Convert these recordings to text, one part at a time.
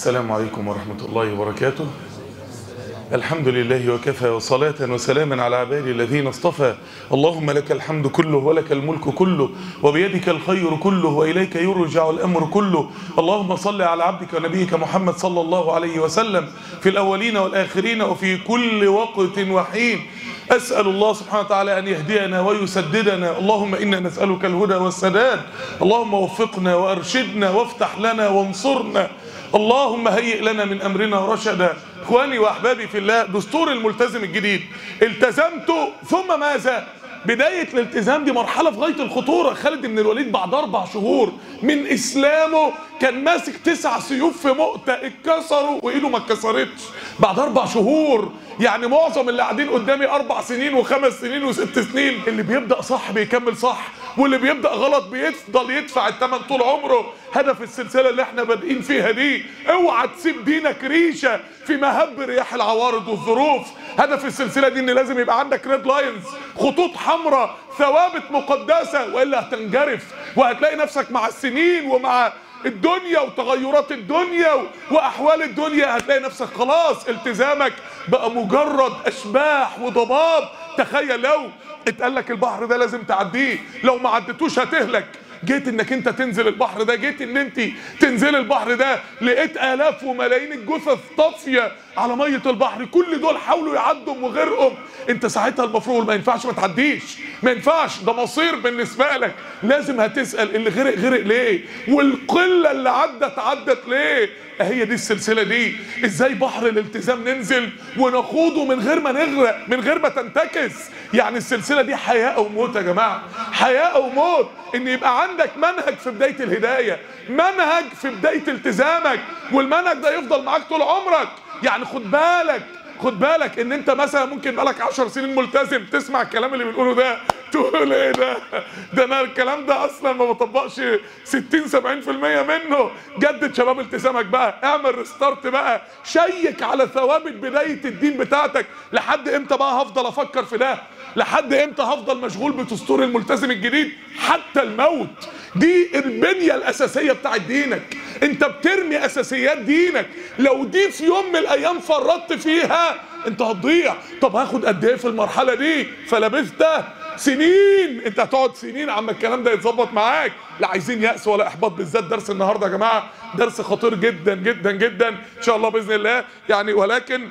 السلام عليكم ورحمة الله وبركاته الحمد لله وكفى وصلاة وسلاما على عبادي الذين اصطفى اللهم لك الحمد كله ولك الملك كله وبيدك الخير كله وإليك يرجع الأمر كله اللهم صل على عبدك ونبيك محمد صلى الله عليه وسلم في الأولين والآخرين وفي كل وقت وحين أسأل الله سبحانه وتعالى أن يهدينا ويسددنا اللهم إنا نسألك الهدى والسداد اللهم وفقنا وأرشدنا وافتح لنا وانصرنا اللهم هيئ لنا من أمرنا رشدا إخواني وأحبابي في الله دستور الملتزم الجديد التزمت ثم ماذا بداية الالتزام دي مرحلة في غاية الخطورة خالد بن الوليد بعد أربع شهور من إسلامه كان ماسك تسع سيوف في مؤتة اتكسروا وإيده ما اتكسرتش بعد أربع شهور يعني معظم اللي قاعدين قدامي أربع سنين وخمس سنين وست سنين اللي بيبدأ صح بيكمل صح واللي بيبدأ غلط بيفضل يدفع الثمن طول عمره هدف السلسلة اللي احنا بادئين فيها دي اوعى تسيب دينك ريشة في مهب رياح العوارض والظروف هدف السلسلة دي ان لازم يبقى عندك ريد لاينز خطوط حمراء ثوابت مقدسة والا هتنجرف وهتلاقي نفسك مع السنين ومع الدنيا وتغيرات الدنيا واحوال الدنيا هتلاقي نفسك خلاص التزامك بقى مجرد اشباح وضباب تخيل لو اتقال لك البحر ده لازم تعديه لو ما عدتوش هتهلك جيت انك انت تنزل البحر ده جيت ان انت تنزل البحر ده لقيت الاف وملايين الجثث طافيه على ميه البحر كل دول حاولوا يعدوا وغيرهم انت ساعتها المفروض ما ينفعش ما تعديش ما ينفعش ده مصير بالنسبه لك لازم هتسال اللي غرق غرق ليه والقله اللي عدت عدت ليه هي دي السلسله دي ازاي بحر الالتزام ننزل ونخوضه من غير ما نغرق من غير ما تنتكس يعني السلسله دي حياه او موت يا جماعه حياه او موت ان يبقى عندك منهج في بدايه الهدايه منهج في بدايه التزامك والمنهج ده يفضل معاك طول عمرك يعني خد بالك خد بالك ان انت مثلا ممكن بقالك 10 سنين ملتزم تسمع الكلام اللي بنقوله ده تقول ايه ده ده انا الكلام ده اصلا ما بطبقش 60 70% منه جدد شباب التزامك بقى اعمل ريستارت بقى شيك على ثوابت بدايه الدين بتاعتك لحد امتى بقى هفضل افكر في ده لحد امتى هفضل مشغول بدستور الملتزم الجديد حتى الموت دي البنيه الاساسيه بتاعت دينك انت بترمي اساسيات دينك لو دي في يوم من الايام فرطت فيها انت هتضيع طب هاخد قد ايه في المرحله دي فلبثت سنين انت هتقعد سنين عما الكلام ده يتظبط معاك لا عايزين يأس ولا احباط بالذات درس النهارده يا جماعه درس خطير جدا جدا جدا ان شاء الله باذن الله يعني ولكن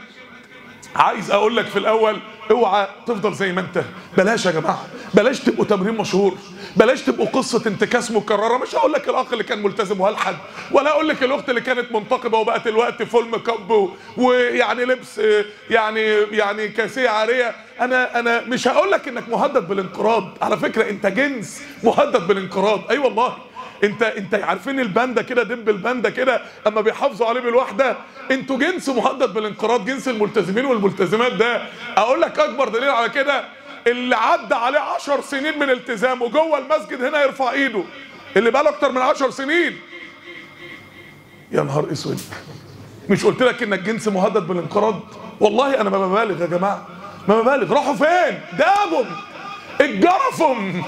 عايز اقول لك في الاول اوعى تفضل زي ما انت بلاش يا جماعه بلاش تبقوا تمرين مشهور بلاش تبقوا قصه انتكاس مكرره مش هقول لك الاخ اللي كان ملتزم وهلحد ولا اقول لك الاخت اللي كانت منتقبه وبقت الوقت فول ميك اب ويعني لبس يعني يعني كاسيه عاريه انا انا مش هقول لك انك مهدد بالانقراض على فكره انت جنس مهدد بالانقراض اي أيوة والله انت انت عارفين الباندا كده دب الباندا كده اما بيحافظوا عليه بالوحده انتوا جنس مهدد بالانقراض جنس الملتزمين والملتزمات ده اقول لك اكبر دليل على كده اللي عدى عليه عشر سنين من التزامه جوه المسجد هنا يرفع ايده اللي بقاله اكتر من عشر سنين يا نهار اسود مش قلت لك انك جنس مهدد بالانقراض والله انا ما ببالغ يا جماعه ما ببالغ راحوا فين دابهم اتجرفهم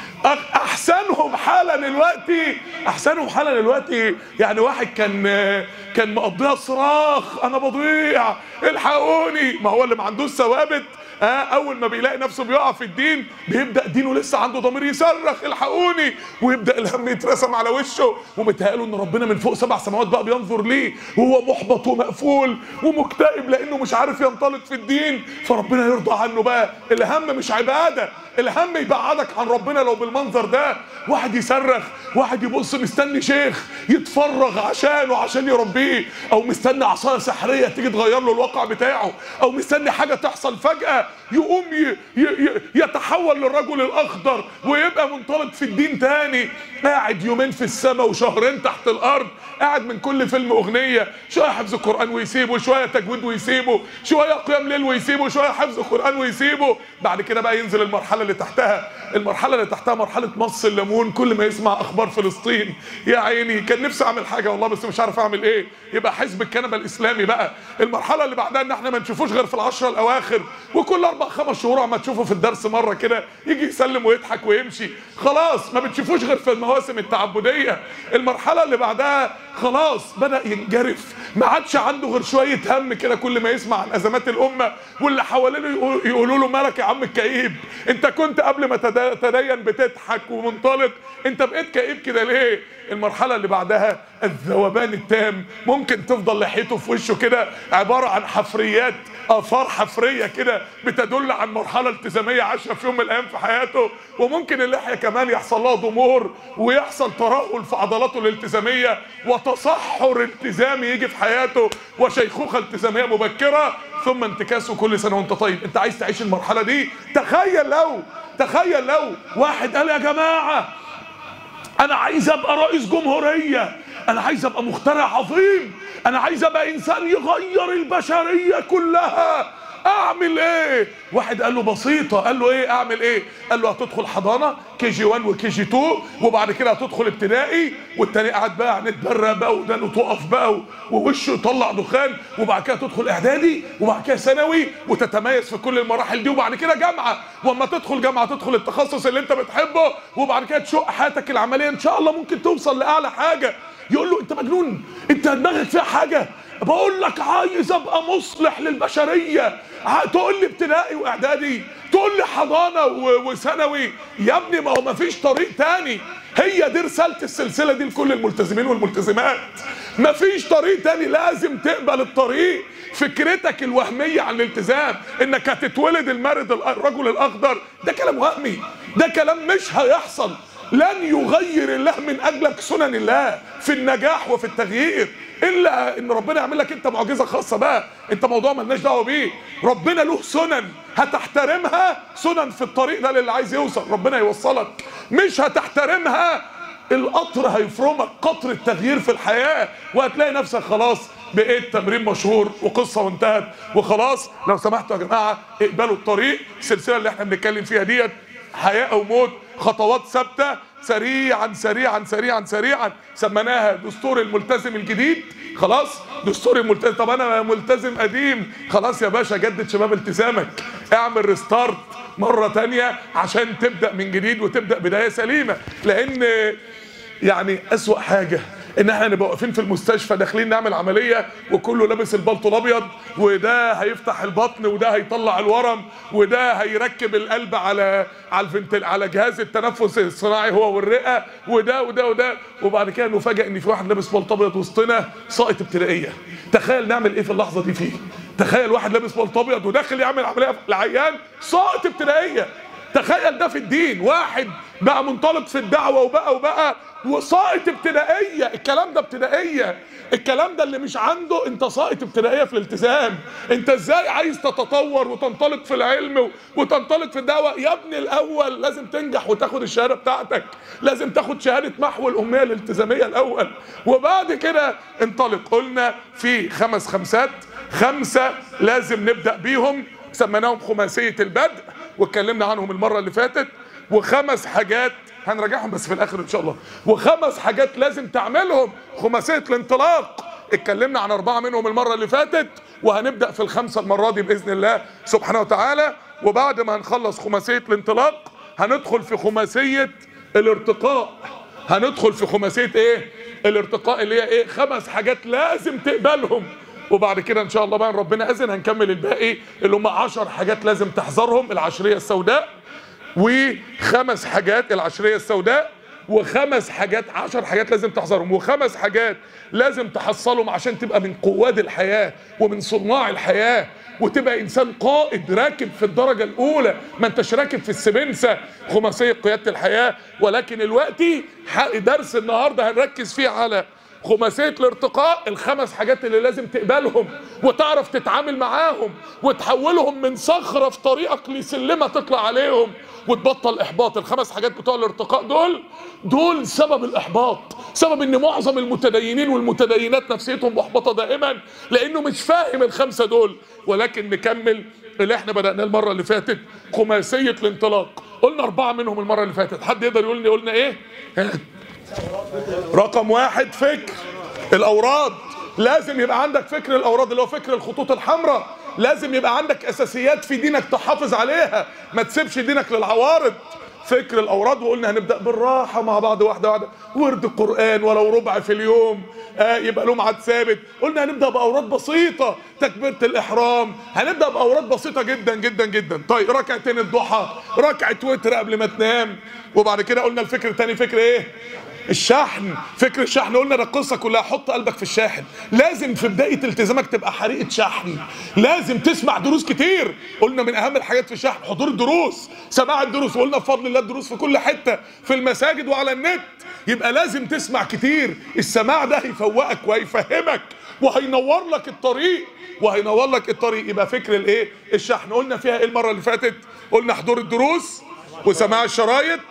احسنهم حالا دلوقتي احسنهم حالا دلوقتي يعني واحد كان كان مقضيها صراخ انا بضيع الحقوني ما هو اللي ما عندوش ثوابت آه اول ما بيلاقي نفسه بيقع في الدين بيبدا دينه لسه عنده ضمير يصرخ الحقوني ويبدا الهم يترسم على وشه ومتهيأله ان ربنا من فوق سبع سماوات بقى بينظر ليه وهو محبط ومقفول ومكتئب لانه مش عارف ينطلق في الدين فربنا يرضى عنه بقى الهم مش عباده الهم يبعدك عن ربنا لو بالمنظر ده واحد يصرخ واحد يبص مستني شيخ يتفرغ عشانه عشان يربيه او مستني عصايه سحريه تيجي تغير له الواقع بتاعه او مستني حاجه تحصل فجاه يقوم ي ي ي يتحول للرجل الاخضر ويبقى منطلق في الدين تاني قاعد يومين في السماء وشهرين تحت الارض قاعد من كل فيلم اغنيه شويه حفظ قران ويسيبه شويه تجويد ويسيبه شويه قيام ليل ويسيبه شويه حفظ قران ويسيبه بعد كده بقى ينزل المرحله اللي تحتها المرحله اللي تحتها مرحله مص الليمون كل ما يسمع اخبار فلسطين يا عيني كان نفسي اعمل حاجه والله بس مش عارف اعمل ايه يبقى حزب الكنبه الاسلامي بقى المرحله اللي بعدها ان احنا ما نشوفوش غير في العشره الاواخر وكل اربع خمس شهور عم تشوفه في الدرس مره كده يجي يسلم ويضحك ويمشي خلاص ما بتشوفوش غير في المواسم التعبديه المرحله اللي بعدها خلاص بدا ينجرف ما عادش عنده غير شويه هم كده كل ما يسمع عن ازمات الامه واللي حوالينه يقول- يقولوا له مالك يا عم الكئيب انت كنت قبل ما تدا- تدين بتضحك ومنطلق انت بقيت كئيب كده ليه المرحله اللي بعدها الذوبان التام ممكن تفضل لحيته في وشه كده عباره عن حفريات اثار حفريه كده بتدل عن مرحله التزاميه عاشها في يوم من الايام في حياته وممكن اللحيه كمان يحصل لها ضمور ويحصل ترهل في عضلاته الالتزاميه وتصحر التزامي يجي في حياته وشيخوخه التزاميه مبكره ثم انتكاسه كل سنه وانت طيب انت عايز تعيش المرحله دي تخيل لو تخيل لو واحد قال يا جماعه انا عايز ابقى رئيس جمهوريه انا عايز ابقى مخترع عظيم انا عايز ابقى انسان يغير البشريه كلها اعمل ايه واحد قال له بسيطه قال له ايه اعمل ايه قال له هتدخل حضانه كي جي 1 وكي جي 2 وبعد كده هتدخل ابتدائي والتاني قاعد بقى نتبرى بقى ودانه تقف بقى و- ووشه يطلع دخان وبعد كده تدخل اعدادي وبعد كده ثانوي وتتميز في كل المراحل دي وبعد كده جامعه واما تدخل جامعه تدخل التخصص اللي انت بتحبه وبعد كده تشق حياتك العمليه ان شاء الله ممكن توصل لاعلى حاجه يقول له انت مجنون انت دماغك فيها حاجه بقول لك عايز ابقى مصلح للبشريه ع- تقول لي ابتدائي واعدادي تقول لي حضانه و- وثانوي يا ابني ما هو ما فيش طريق تاني هي دي رساله السلسله دي لكل الملتزمين والملتزمات ما فيش طريق تاني لازم تقبل الطريق فكرتك الوهميه عن الالتزام انك هتتولد المارد الأ- الرجل الاخضر ده كلام وهمي ده كلام مش هيحصل لن يغير الله من اجلك سنن الله في النجاح وفي التغيير الا ان ربنا يعمل لك انت معجزه خاصه بقى انت موضوع ملناش دعوه بيه ربنا له سنن هتحترمها سنن في الطريق ده للي عايز يوصل ربنا يوصلك مش هتحترمها القطر هيفرمك قطر التغيير في الحياه وهتلاقي نفسك خلاص بقيت تمرين مشهور وقصه وانتهت وخلاص لو سمحتوا يا جماعه اقبلوا الطريق السلسله اللي احنا بنتكلم فيها ديت حياه او موت خطوات ثابته سريعا سريعا سريعا سريعا سميناها دستور الملتزم الجديد خلاص دستور الملتزم طب انا ملتزم قديم خلاص يا باشا جدد شباب التزامك اعمل ريستارت مرة تانية عشان تبدأ من جديد وتبدأ بداية سليمة لأن يعني أسوأ حاجة ان احنا نبقى واقفين في المستشفى داخلين نعمل عمليه وكله لابس البلطو الابيض وده هيفتح البطن وده هيطلع الورم وده هيركب القلب على على الفنتل على جهاز التنفس الصناعي هو والرئه وده وده وده وبعد كده نفاجئ ان في واحد لابس بلطو ابيض وسطنا ساقط ابتدائيه تخيل نعمل ايه في اللحظه دي فيه تخيل واحد لابس بلطو ابيض وداخل يعمل عمليه لعيان ساقط ابتدائيه تخيل ده في الدين واحد بقى منطلق في الدعوة وبقى وبقى وساقط ابتدائية الكلام ده ابتدائية الكلام ده اللي مش عنده انت ساقط ابتدائية في الالتزام انت ازاي عايز تتطور وتنطلق في العلم و- وتنطلق في الدعوة يا ابني الاول لازم تنجح وتاخد الشهادة بتاعتك لازم تاخد شهادة محو الامية الالتزامية الاول وبعد كده انطلق قلنا في خمس خمسات خمسة لازم نبدأ بيهم سميناهم خماسية البدء واتكلمنا عنهم المرة اللي فاتت وخمس حاجات هنراجعهم بس في الاخر ان شاء الله وخمس حاجات لازم تعملهم خماسية الانطلاق اتكلمنا عن اربعة منهم المرة اللي فاتت وهنبدأ في الخمسة المرة دي بإذن الله سبحانه وتعالى وبعد ما هنخلص خماسية الانطلاق هندخل في خماسية الارتقاء هندخل في خماسية ايه الارتقاء اللي هي ايه خمس حاجات لازم تقبلهم وبعد كده ان شاء الله بقى ربنا اذن هنكمل الباقي اللي هم 10 حاجات لازم تحذرهم العشريه السوداء وخمس حاجات العشريه السوداء وخمس حاجات عشر حاجات لازم تحذرهم وخمس حاجات لازم تحصلهم عشان تبقى من قواد الحياه ومن صناع الحياه وتبقى انسان قائد راكب في الدرجه الاولى ما انتش راكب في السبنسه خماسيه قياده الحياه ولكن الوقت ح- درس النهارده هنركز فيه على خماسية الارتقاء الخمس حاجات اللي لازم تقبلهم وتعرف تتعامل معاهم وتحولهم من صخرة في طريقك لسلمة تطلع عليهم وتبطل احباط الخمس حاجات بتوع الارتقاء دول دول سبب الاحباط سبب ان معظم المتدينين والمتدينات نفسيتهم محبطة دائما لانه مش فاهم الخمسة دول ولكن نكمل اللي احنا بدأناه المرة اللي فاتت خماسية الانطلاق قلنا اربعة منهم المرة اللي فاتت حد يقدر يقول لي قلنا ايه ها؟ رقم واحد فكر الاوراد لازم يبقى عندك فكر الاوراد اللي هو فكر الخطوط الحمراء لازم يبقى عندك اساسيات في دينك تحافظ عليها ما تسيبش دينك للعوارض فكر الاوراد وقلنا هنبدا بالراحه مع بعض واحده واحده ورد القران ولو ربع في اليوم آه يبقى له ميعاد ثابت قلنا هنبدا باوراد بسيطه تكبيره الاحرام هنبدا باوراد بسيطه جدا جدا جدا طيب ركعتين الضحى ركعه وتر قبل ما تنام وبعد كده قلنا الفكر الثاني فكر ايه الشحن فكر الشحن قلنا ده القصه كلها حط قلبك في الشاحن لازم في بدايه التزامك تبقى حريقه شحن لازم تسمع دروس كتير قلنا من اهم الحاجات في الشحن حضور الدروس سماع الدروس وقلنا بفضل الله الدروس في كل حته في المساجد وعلى النت يبقى لازم تسمع كتير السماع ده هيفوقك وهيفهمك وهينور لك الطريق وهينور لك الطريق يبقى فكر الايه الشحن قلنا فيها ايه المره اللي فاتت قلنا حضور الدروس وسماع الشرايط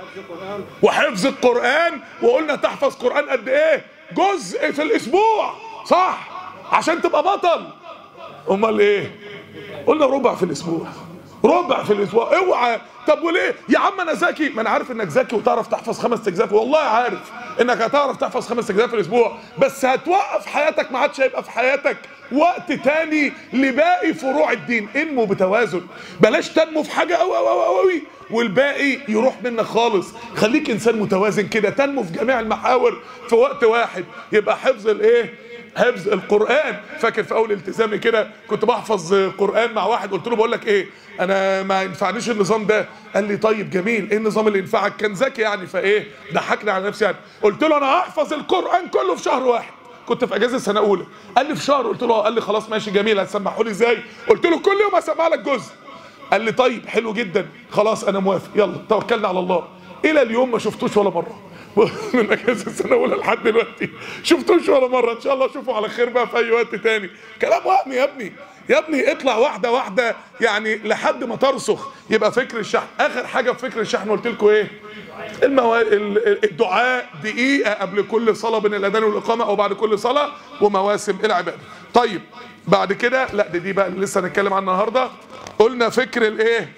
وحفظ القرآن وقلنا تحفظ قرآن قد ايه جزء في الاسبوع صح عشان تبقى بطل امال ايه قلنا ربع في الاسبوع ربع في الاسبوع اوعى طب وليه يا عم انا ذكي ما انا عارف انك ذكي وتعرف تحفظ خمس اجزاء والله عارف انك هتعرف تحفظ خمس اجزاء في الاسبوع بس هتوقف حياتك ما عادش هيبقى في حياتك وقت تاني لباقي فروع الدين انمو بتوازن بلاش تنمو في حاجه قوي قوي قوي قوي والباقي يروح منك خالص خليك انسان متوازن كده تنمو في جميع المحاور في وقت واحد يبقى حفظ الايه حفظ القران فاكر في اول التزامي كده كنت بحفظ قران مع واحد قلت له بقول لك ايه انا ما ينفعنيش النظام ده قال لي طيب جميل ايه النظام اللي ينفعك كان ذكي يعني فايه ضحكني على نفسي يعني قلت له انا هحفظ القران كله في شهر واحد كنت في اجازه سنه اولى قال لي في شهر قلت له قال لي خلاص ماشي جميل هتسمحوا لي ازاي قلت له كل يوم هسمع لك جزء قال لي طيب حلو جدا خلاص انا موافق يلا توكلنا على الله الى اليوم ما شفتوش ولا مره من اجازه السنه الاولى لحد دلوقتي شفتوش ولا مره ان شاء الله اشوفه على خير بقى في اي وقت تاني كلام وهمي يا ابني يا ابني اطلع واحده واحده يعني لحد ما ترسخ يبقى فكر الشحن اخر حاجه في فكر الشحن قلت لكم ايه الموا... الدعاء دقيقه قبل كل صلاه بين الاذان والاقامه او بعد كل صلاه ومواسم العباده طيب بعد كده لا دي, دي بقى اللي لسه هنتكلم عنها النهارده قلنا فكر الايه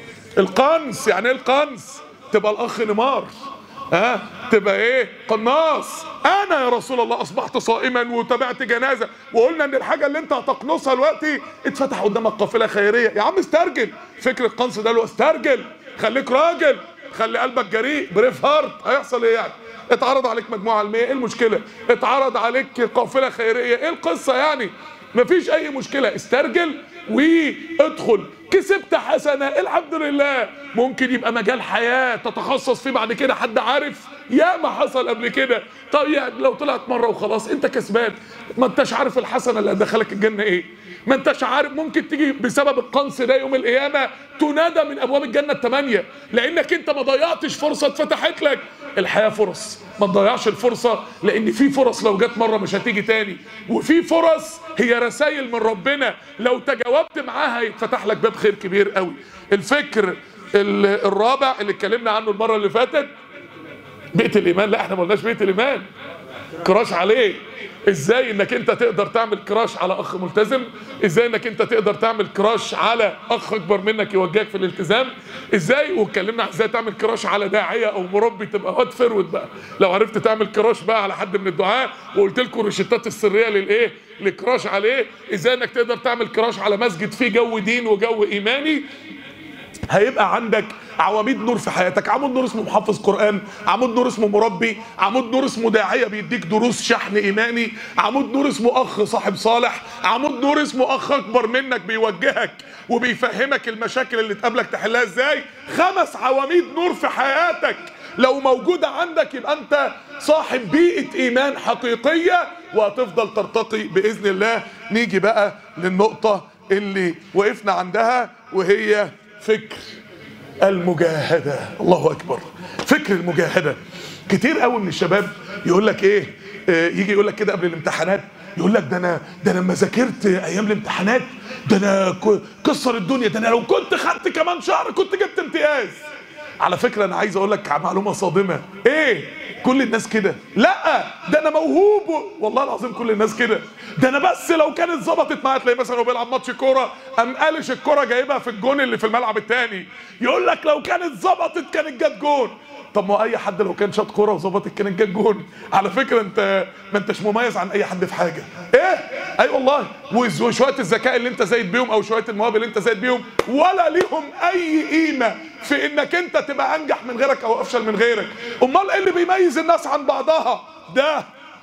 القنص يعني ايه القنص تبقى الاخ نمار ها أه؟ تبقى ايه قناص انا يا رسول الله اصبحت صائما وتابعت جنازه وقلنا ان الحاجه اللي انت هتقنصها دلوقتي اتفتح قدامك قافله خيريه يا عم استرجل فكر القنص ده اللي هو استرجل خليك راجل خلي قلبك جريء بريف هارت هيحصل ايه يعني اتعرض عليك مجموعه علميه ايه المشكله اتعرض عليك قافله خيريه ايه القصه يعني مفيش اي مشكله استرجل وادخل كسبت حسنة الحمد لله ممكن يبقى مجال حياة تتخصص فيه بعد كده حد عارف يا ما حصل قبل كده طب يعني لو طلعت مرة وخلاص انت كسبان ما انتش عارف الحسنة اللي هتدخلك الجنة ايه ما انتش عارف ممكن تيجي بسبب القنص ده يوم القيامة تنادى من ابواب الجنة الثمانية لانك انت ما ضيعتش فرصة اتفتحت لك الحياة فرص ما تضيعش الفرصة لان في فرص لو جت مرة مش هتيجي تاني وفي فرص هي رسائل من ربنا لو تجاوبت معاها يتفتح لك باب خير كبير قوي الفكر الرابع اللي اتكلمنا عنه المرة اللي فاتت بيئة الايمان لا احنا ما قلناش بيئة الايمان كراش عليه ازاي انك انت تقدر تعمل كراش على اخ ملتزم ازاي انك انت تقدر تعمل كراش على اخ اكبر منك يوجهك في الالتزام ازاي واتكلمنا عن ازاي تعمل كراش على داعيه او مربي تبقى واد فرود بقى لو عرفت تعمل كراش بقى على حد من الدعاه وقلت لكم الروشتات السريه للايه لكراش عليه ازاي انك تقدر تعمل كراش على مسجد فيه جو دين وجو ايماني هيبقى عندك عواميد نور في حياتك عمود نور اسمه محفظ قرآن عمود نور اسمه مربي عمود نور اسمه داعية بيديك دروس شحن إيماني عمود نور اسمه أخ صاحب صالح عمود نور اسمه أخ أكبر منك بيوجهك وبيفهمك المشاكل اللي تقابلك تحلها إزاي خمس عواميد نور في حياتك لو موجودة عندك يبقى أنت صاحب بيئة إيمان حقيقية وهتفضل ترتقي بإذن الله نيجي بقى للنقطة اللي وقفنا عندها وهي فكر المجاهدة الله أكبر فكر المجاهدة كتير قوي من الشباب يقول لك إيه آه يجي يقول لك كده قبل الامتحانات يقول لك ده انا ده انا لما ذاكرت ايام الامتحانات ده انا كسر الدنيا ده انا لو كنت خدت كمان شهر كنت جبت امتياز على فكره انا عايز اقول لك معلومه صادمه ايه كل الناس كده لا ده انا موهوب والله العظيم كل الناس كده ده انا بس لو كانت ظبطت معايا تلاقي مثلا هو بيلعب ماتش كوره قام قالش الكوره جايبها في الجون اللي في الملعب الثاني يقول لك لو كانت ظبطت كانت جت جون طب ما اي حد لو كان شاط كوره وظبطت كانت جت جون على فكره انت ما انتش مميز عن اي حد في حاجه ايه اي أيوة والله وشويه الذكاء اللي انت زايد بيهم او شويه المواهب اللي انت زايد بيهم ولا ليهم اي قيمه في انك انت تبقى انجح من غيرك او افشل من غيرك امال ايه اللي بيميز الناس عن بعضها ده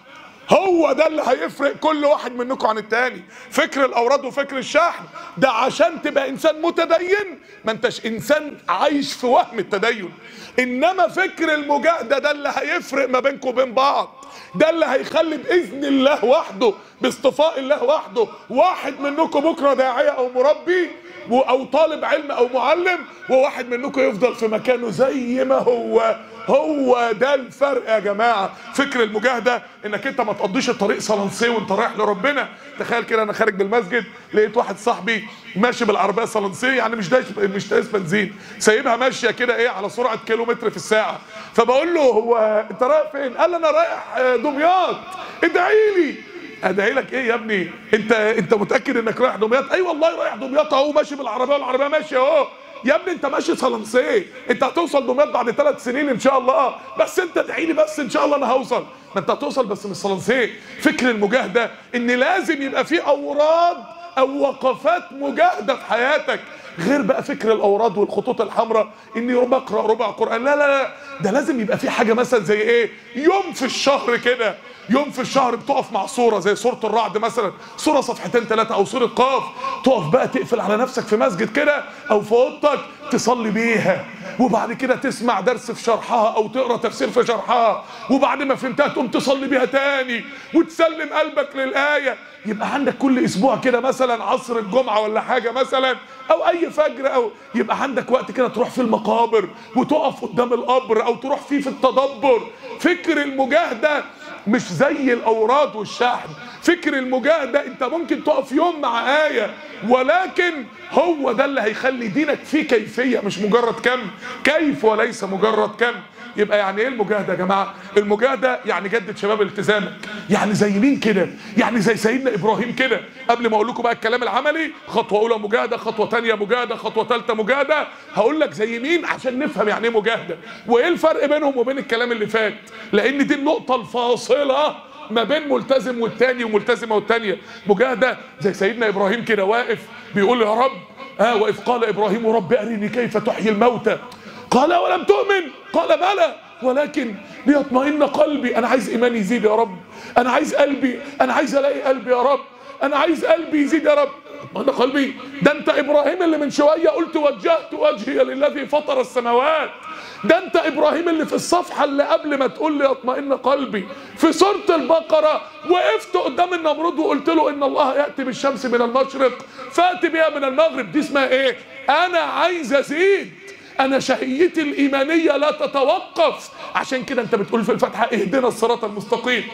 هو ده اللي هيفرق كل واحد منكم عن التاني فكر الاوراد وفكر الشحن ده عشان تبقى انسان متدين ما انتش انسان عايش في وهم التدين انما فكر المجاهده ده اللي هيفرق ما بينكم وبين بعض ده اللي هيخلي باذن الله وحده باصطفاء الله وحده واحد منكم بكره داعيه او مربي و- او طالب علم او معلم وواحد منكم يفضل في مكانه زي ما هو هو ده الفرق يا جماعه فكر المجاهده انك انت ما تقضيش الطريق صلنسي وانت رايح لربنا تخيل كده انا خارج من المسجد لقيت واحد صاحبي ماشي بالعربيه صلنسي يعني مش دايس مش دايس بنزين سايبها ماشيه كده ايه على سرعه كيلو متر في الساعه فبقول له هو انت رايح فين قال لي انا رايح آه، دمياط ادعي لي ادعي لك ايه يا ابني انت انت متاكد انك رايح دمياط اي والله رايح دمياط اهو ماشي بالعربيه والعربيه ماشيه اهو يا ابني انت ماشي صلنسيه انت هتوصل دمياط بعد ثلاث سنين ان شاء الله بس انت ادعي لي بس ان شاء الله انا هوصل ما انت هتوصل بس مش صلنسيه فكر المجاهده ان لازم يبقى في اوراد او وقفات مجاهده في حياتك غير بقى فكر الاوراد والخطوط الحمراء اني بقرا ربع قران لا لا لا ده لازم يبقى في حاجه مثلا زي ايه يوم في الشهر كده يوم في الشهر بتقف مع صوره زي صوره الرعد مثلا صوره صفحتين ثلاثه او صوره قاف تقف بقى تقفل على نفسك في مسجد كده او في اوضتك تصلي بيها وبعد كده تسمع درس في شرحها او تقرا تفسير في شرحها وبعد ما فهمتها تقوم تصلي بيها تاني وتسلم قلبك للايه يبقى عندك كل اسبوع كده مثلا عصر الجمعه ولا حاجه مثلا او اي فجر او يبقى عندك وقت كده تروح في المقابر وتقف قدام القبر او تروح فيه في التدبر فكر المجاهده مش زي الاوراد والشحن فكر المجاهده انت ممكن تقف يوم مع ايه ولكن هو ده اللي هيخلي دينك فيه كيفيه مش مجرد كم كيف وليس مجرد كم يبقى يعني ايه المجاهده يا جماعه المجاهده يعني جدد شباب التزامك يعني زي مين كده يعني زي سيدنا ابراهيم كده قبل ما اقول لكم بقى الكلام العملي خطوه اولى مجاهده خطوه ثانيه مجاهده خطوه ثالثه مجاهده هقول لك زي مين عشان نفهم يعني ايه مجاهده وايه الفرق بينهم وبين الكلام اللي فات لان دي النقطه الفاصله ما بين ملتزم والتاني وملتزمه والتانيه مجاهده زي سيدنا ابراهيم كده واقف بيقول يا رب اه واذ قال ابراهيم رب ارني كيف تحيي الموتى قال ولم تؤمن قال بلى ولكن ليطمئن قلبي انا عايز ايماني يزيد يا رب انا عايز قلبي انا عايز الاقي قلبي يا رب انا عايز قلبي يزيد يا رب اطمئن قلبي ده انت ابراهيم اللي من شويه قلت وجهت وجهي للذي فطر السماوات ده انت ابراهيم اللي في الصفحه اللي قبل ما تقول لي اطمئن قلبي في سوره البقره وقفت قدام النمرود وقلت له ان الله ياتي بالشمس من المشرق فاتي بها من المغرب دي اسمها ايه انا عايز ازيد انا شهيتي الايمانيه لا تتوقف عشان كده انت بتقول في الفاتحه اهدنا الصراط المستقيم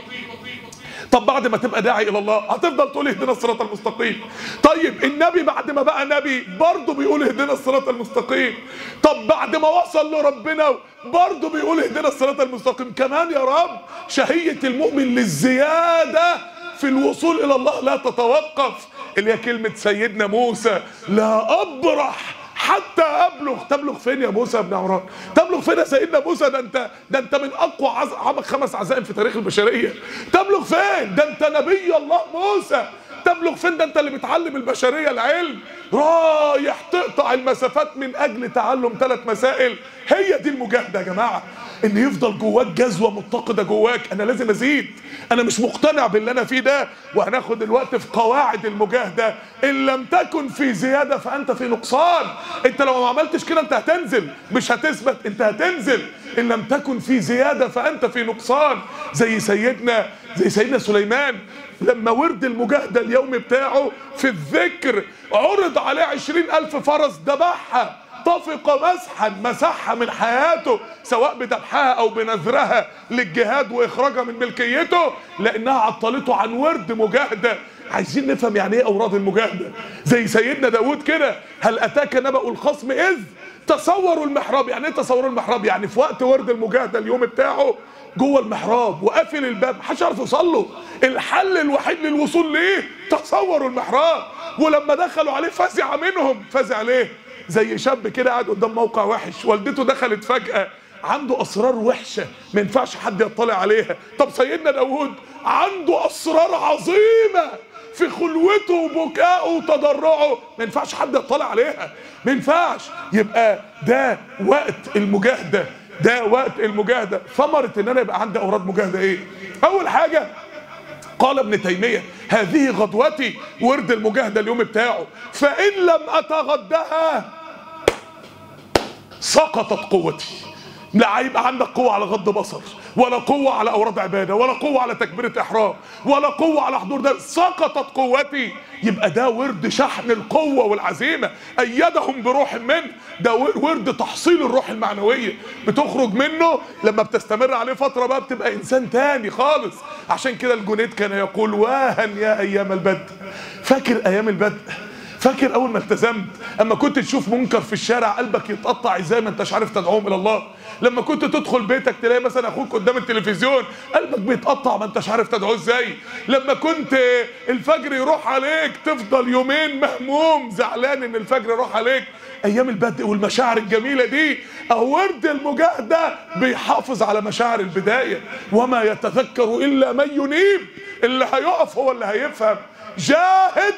طب بعد ما تبقى داعي الى الله هتفضل تقول اهدنا الصراط المستقيم طيب النبي بعد ما بقى نبي برضه بيقول اهدنا الصراط المستقيم طب بعد ما وصل لربنا برضه بيقول اهدنا الصراط المستقيم كمان يا رب شهية المؤمن للزيادة في الوصول الى الله لا تتوقف اللي هي كلمة سيدنا موسى لا ابرح حتى ابلغ تبلغ فين يا موسى يا ابن عمران تبلغ فين يا سيدنا موسى ده انت ده انت من اقوى عز... عمك خمس عزائم في تاريخ البشريه تبلغ فين ده انت نبي الله موسى تبلغ فين ده انت اللي بتعلم البشريه العلم رايح تقطع المسافات من اجل تعلم ثلاث مسائل هي دي المجاهده يا جماعه ان يفضل جواك جذوه متقده جواك انا لازم ازيد انا مش مقتنع باللي انا فيه ده وهناخد الوقت في قواعد المجاهده ان لم تكن في زياده فانت في نقصان انت لو ما عملتش كده انت هتنزل مش هتثبت انت هتنزل ان لم تكن في زياده فانت في نقصان زي سيدنا زي سيدنا سليمان لما ورد المجاهدة اليومي بتاعه في الذكر عرض عليه عشرين ألف فرس ذبحها طفق مسحا مسحها من حياته سواء بذبحها او بنذرها للجهاد واخراجها من ملكيته لانها عطلته عن ورد مجاهده عايزين نفهم يعني ايه اوراد المجاهده زي سيدنا داود كده هل اتاك نبأ الخصم اذ تصوروا المحراب يعني ايه تصوروا المحراب يعني في وقت ورد المجاهده اليوم بتاعه جوه المحراب وقافل الباب محدش عارف يوصل له الحل الوحيد للوصول ليه تصوروا المحراب ولما دخلوا عليه فزع منهم فزع ليه زي شاب كده قاعد قدام موقع وحش والدته دخلت فجأة عنده اسرار وحشه ما ينفعش حد يطلع عليها طب سيدنا داود عنده اسرار عظيمه في خلوته وبكائه وتضرعه ما ينفعش حد يطلع عليها ما ينفعش يبقى ده وقت المجاهده ده وقت المجاهده ثمره ان انا يبقى عندي اوراد مجاهده ايه اول حاجه قال ابن تيمية هذه غدوتي ورد المجاهدة اليوم بتاعه فإن لم أتغدها سقطت قوتي لا هيبقى عندك قوة على غض بصر ولا قوة على أوراد عبادة ولا قوة على تكبيرة إحرام ولا قوة على حضور ده سقطت قوتي يبقى ده ورد شحن القوة والعزيمة أيدهم بروح منه ده ورد تحصيل الروح المعنوية بتخرج منه لما بتستمر عليه فترة بقى بتبقى إنسان تاني خالص عشان كده الجنيد كان يقول واهن يا أيام البدء فاكر أيام البدء فاكر اول ما التزمت اما كنت تشوف منكر في الشارع قلبك يتقطع ازاي ما انتش عارف تدعوهم الى الله لما كنت تدخل بيتك تلاقي مثلا اخوك قدام التلفزيون قلبك بيتقطع ما انتش عارف تدعوه ازاي لما كنت الفجر يروح عليك تفضل يومين مهموم زعلان ان الفجر يروح عليك ايام البدء والمشاعر الجميله دي اهو ورد المجاهده بيحافظ على مشاعر البدايه وما يتذكر الا من ينيب اللي هيقف هو اللي هيفهم جاهد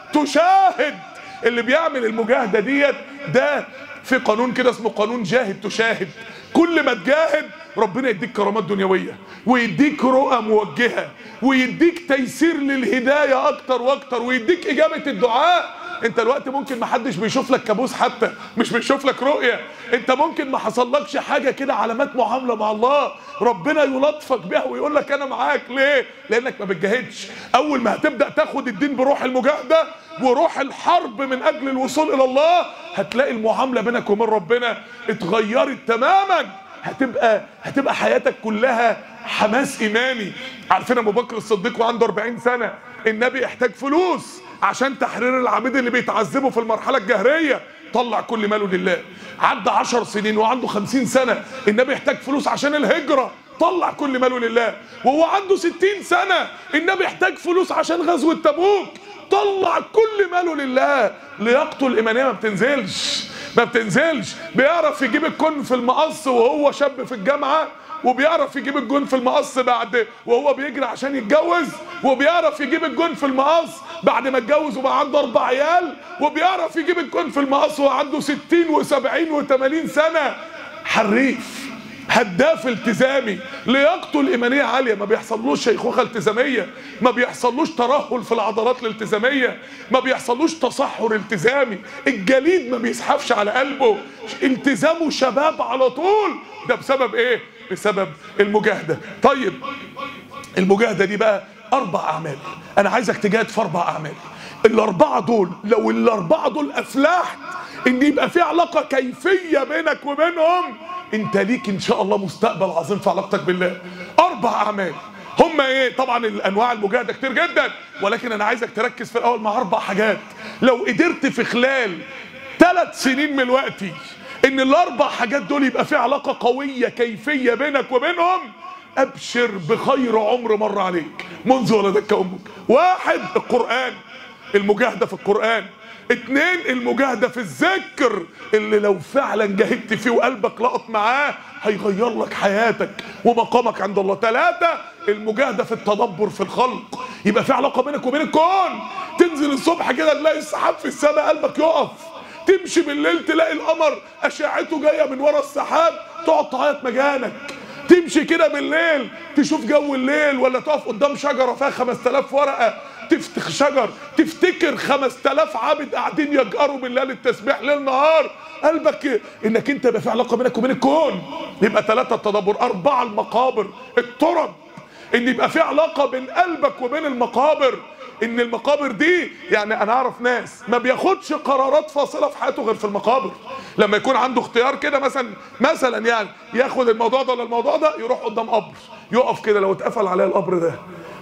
تشاهد اللي بيعمل المجاهدة ديت ده في قانون كده اسمه قانون جاهد تشاهد كل ما تجاهد ربنا يديك كرامات دنيوية ويديك رؤى موجهة ويديك تيسير للهداية اكتر واكتر ويديك اجابة الدعاء انت الوقت ممكن ما حدش بيشوف لك كابوس حتى مش بيشوف لك رؤية انت ممكن ما حصلكش حاجة كده علامات معاملة مع الله ربنا يلطفك بيها ويقول لك انا معاك ليه لانك ما بتجاهدش اول ما هتبدأ تاخد الدين بروح المجاهدة وروح الحرب من اجل الوصول الى الله هتلاقي المعاملة بينك وبين ربنا اتغيرت تماما هتبقى هتبقى حياتك كلها حماس ايماني عارفين ابو بكر الصديق وعنده 40 سنه النبي احتاج فلوس عشان تحرير العبيد اللي بيتعذبوا في المرحله الجهريه طلع كل ماله لله عدى 10 سنين وعنده 50 سنه النبي احتاج فلوس عشان الهجره طلع كل ماله لله وهو عنده 60 سنه النبي احتاج فلوس عشان غزوه تبوك طلع كل ماله لله لياقته الايمانيه ما بتنزلش ما بتنزلش بيعرف يجيب الكون في المقص وهو شاب في الجامعه وبيعرف يجيب الجون في المقص بعد وهو بيجري عشان يتجوز وبيعرف يجيب الجون في المقص بعد ما اتجوز وبقى عنده اربع عيال وبيعرف يجيب الجون في المقص وهو عنده 60 و70 و80 سنه حريف هداف التزامي لياقته الايمانيه عاليه ما بيحصلوش شيخوخه التزاميه ما بيحصلوش ترهل في العضلات الالتزاميه ما بيحصلوش تصحر التزامي الجليد ما بيزحفش على قلبه التزامه شباب على طول ده بسبب ايه بسبب المجاهده طيب المجاهده دي بقى اربع اعمال انا عايزك تجاهد في اربع اعمال الاربعه دول لو الاربعه دول افلحت ان يبقى في علاقه كيفيه بينك وبينهم انت ليك ان شاء الله مستقبل عظيم في علاقتك بالله اربع اعمال هم ايه طبعا الانواع المجاهده كتير جدا ولكن انا عايزك تركز في الاول مع اربع حاجات لو قدرت في خلال ثلاث سنين من وقتي ان الاربع حاجات دول يبقى في علاقه قويه كيفيه بينك وبينهم ابشر بخير عمر مر عليك منذ ولدتك امك واحد القران المجاهده في القران اتنين المجاهدة في الذكر اللي لو فعلا جاهدت فيه وقلبك لقط معاه هيغير لك حياتك ومقامك عند الله ثلاثة المجاهدة في التدبر في الخلق يبقى في علاقة بينك وبين الكون تنزل الصبح كده تلاقي السحاب في السماء قلبك يقف تمشي بالليل تلاقي القمر أشعته جاية من ورا السحاب تقعد تعيط مجانك تمشي كده بالليل تشوف جو الليل ولا تقف قدام شجرة فيها 5000 ورقة تفتخ شجر تفتكر 5000 عابد قاعدين يجأروا بالليل التسبيح ليل نهار قلبك انك انت يبقى في علاقه بينك وبين الكون يبقى ثلاثه التدبر اربعه المقابر الترب ان يبقى في علاقه بين قلبك وبين المقابر ان المقابر دي يعني انا اعرف ناس ما بياخدش قرارات فاصله في حياته غير في المقابر لما يكون عنده اختيار كده مثلا مثلا يعني ياخد الموضوع ده ولا الموضوع ده يروح قدام قبر يقف كده لو اتقفل عليا القبر ده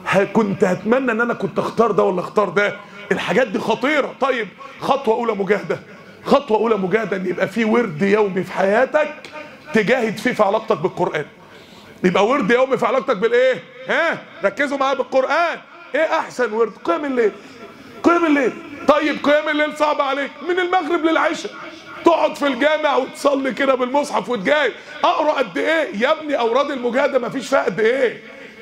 كنت هتمنى ان انا كنت اختار ده ولا اختار ده الحاجات دي خطيره طيب خطوه اولى مجاهده خطوه اولى مجاهده ان يبقى في ورد يومي في حياتك تجاهد فيه في علاقتك بالقران يبقى ورد يومي في علاقتك بالايه ها ركزوا معايا بالقران ايه احسن ورد قيام الليل قيام الليل طيب قيام الليل صعب عليك من المغرب للعشاء تقعد في الجامع وتصلي كده بالمصحف وتجاهد اقرا قد ايه يا ابني اوراد المجاهده ما فيش فيها قد ايه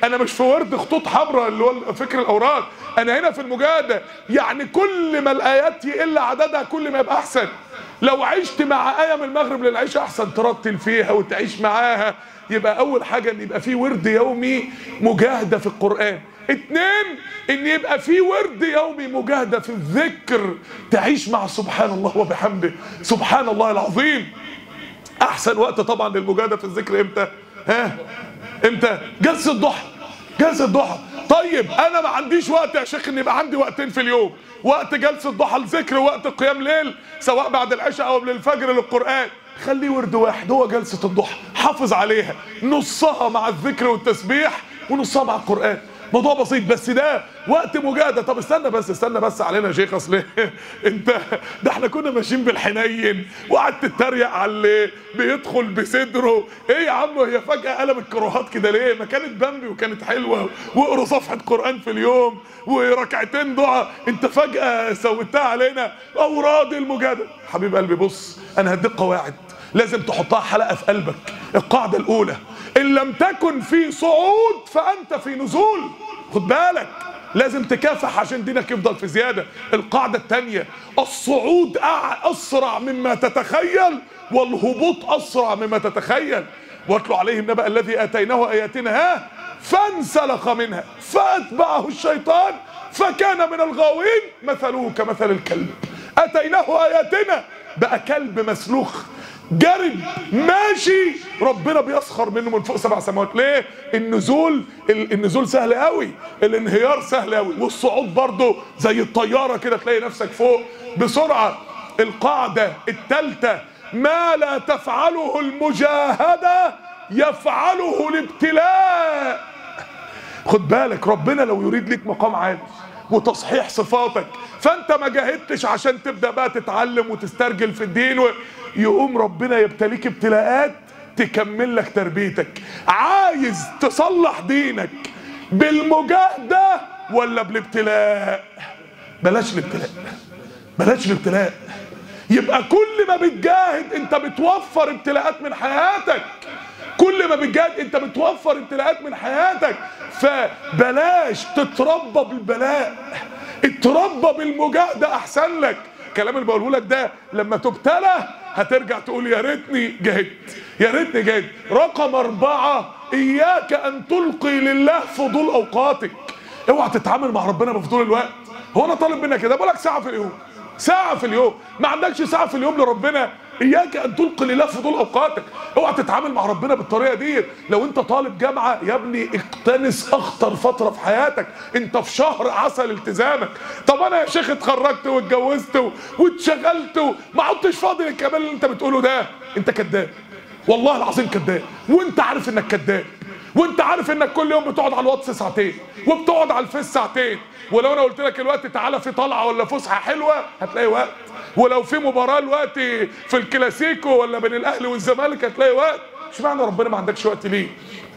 انا مش في ورد خطوط حمراء اللي هو فكر الاوراد انا هنا في المجاهده يعني كل ما الايات يقل عددها كل ما يبقى احسن لو عشت مع ايه من المغرب للعشاء احسن ترتل فيها وتعيش معاها يبقى اول حاجه ان يبقى في ورد يومي مجاهده في القران اتنين ان يبقى في ورد يومي مجاهده في الذكر تعيش مع سبحان الله وبحمده سبحان الله العظيم احسن وقت طبعا للمجاهده في الذكر امتى ها امتى جلسه الضحى جلسه الضحى طيب انا ما عنديش وقت يا شيخ ان يبقى عندي وقتين في اليوم وقت جلسه الضحى الذكر وقت قيام ليل سواء بعد العشاء او قبل الفجر للقران خليه ورد واحد هو جلسه الضحى حافظ عليها نصها مع الذكر والتسبيح ونصها مع القران موضوع بسيط بس ده وقت مجاهده طب استنى بس استنى بس علينا يا شيخ اصل انت ده احنا كنا ماشيين بالحنين وقعدت تتريق على اللي بيدخل بصدره ايه يا عم هي فجاه قلبت كروهات كده ليه ما كانت بامبي وكانت حلوه واقروا صفحه قران في اليوم وركعتين دعاء انت فجاه سويتها علينا اوراد المجاهده حبيب قلبي بص انا هديك قواعد لازم تحطها حلقه في قلبك القاعده الاولى ان لم تكن في صعود فانت في نزول خد بالك لازم تكافح عشان دينك يفضل في زياده القاعده الثانيه الصعود اسرع مما تتخيل والهبوط اسرع مما تتخيل واتلو عليهم نبأ الذي اتيناه اياتنا ها فانسلخ منها فاتبعه الشيطان فكان من الغاوين مثله كمثل الكلب اتيناه اياتنا بقى كلب مسلوخ جرب ماشي ربنا بيسخر منه من فوق سبع سماوات ليه النزول النزول سهل قوي الانهيار سهل قوي والصعود برضه زي الطياره كده تلاقي نفسك فوق بسرعه القاعده الثالثه ما لا تفعله المجاهده يفعله الابتلاء خد بالك ربنا لو يريد لك مقام عالي وتصحيح صفاتك فانت ما جاهدتش عشان تبدا بقى تتعلم وتسترجل في الدين و... يقوم ربنا يبتليك ابتلاءات تكمل لك تربيتك عايز تصلح دينك بالمجاهدة ولا بالابتلاء بلاش الابتلاء بلاش الابتلاء يبقى كل ما بتجاهد انت بتوفر ابتلاءات من حياتك كل ما بتجاهد انت بتوفر ابتلاءات من حياتك فبلاش تتربى بالبلاء اتربى بالمجاهدة احسن لك الكلام اللي بقوله لك ده لما تبتلى هترجع تقول يا ريتني جهدت يا ريتني جهدت رقم أربعة إياك أن تلقي لله فضول أوقاتك اوعى تتعامل مع ربنا بفضول الوقت هو أنا طالب منك كده بقول لك ساعة في اليوم ساعة في اليوم ما عندكش ساعة في اليوم لربنا اياك ان تلقي لله فضول اوقاتك اوعى تتعامل مع ربنا بالطريقه دي لو انت طالب جامعه يا ابني اقتنس اخطر فتره في حياتك انت في شهر عسل التزامك طب انا يا شيخ اتخرجت واتجوزت واتشغلت وما عدتش فاضي للكمال اللي انت بتقوله ده انت كذاب والله العظيم كذاب وانت عارف انك كذاب وانت عارف انك كل يوم بتقعد على الواتس ساعتين وبتقعد على الفيس ساعتين ولو انا قلت لك الوقت تعالى في طلعه ولا فسحه حلوه هتلاقي وقت ولو في مباراه الوقت في الكلاسيكو ولا بين الاهلي والزمالك هتلاقي وقت اشمعنى ربنا ما عندكش وقت ليه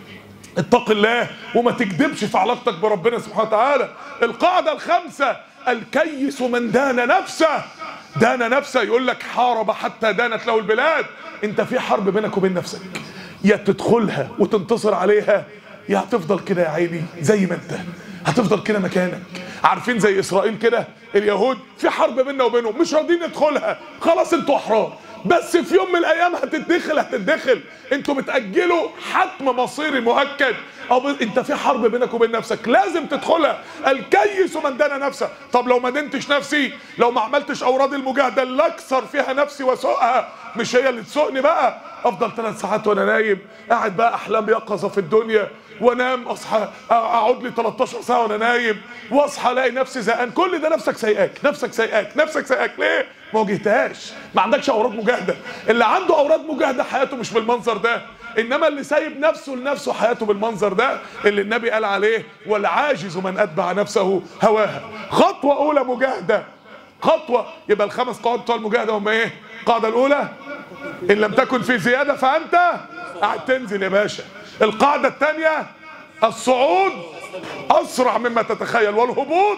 اتق الله وما تكذبش في علاقتك بربنا سبحانه وتعالى القاعده الخامسه الكيس من دان نفسه دان نفسه يقول لك حارب حتى دانت له البلاد انت في حرب بينك وبين نفسك يا تدخلها وتنتصر عليها يا هتفضل كده يا عيني زي ما انت هتفضل كده مكانك عارفين زي اسرائيل كده اليهود في حرب بيننا وبينهم مش راضيين ندخلها خلاص انتوا احرار بس في يوم من الايام هتتدخل هتتدخل انتوا بتاجلوا حتم مصيري مؤكد او انت في حرب بينك وبين نفسك لازم تدخلها الكيس من دان نفسه طب لو ما دنتش نفسي لو ما عملتش اوراد المجاهده اللي اكثر فيها نفسي وسوقها مش هي اللي تسوقني بقى افضل ثلاث ساعات وانا نايم قاعد بقى احلام يقظه في الدنيا وانام اصحى اقعد لي 13 ساعه وانا نايم واصحى الاقي نفسي زهقان كل ده نفسك سايقاك نفسك سايقاك نفسك سايقاك ليه ما واجهتهاش ما عندكش اوراد مجاهده اللي عنده اوراد مجاهده حياته مش بالمنظر ده انما اللي سايب نفسه لنفسه حياته بالمنظر ده اللي النبي قال عليه والعاجز من اتبع نفسه هواها خطوه اولى مجاهده خطوه يبقى الخمس قواعد بتوع المجاهده هم ايه القاعده الاولى ان لم تكن في زياده فانت قاعد تنزل يا باشا القاعده الثانيه الصعود اسرع مما تتخيل والهبوط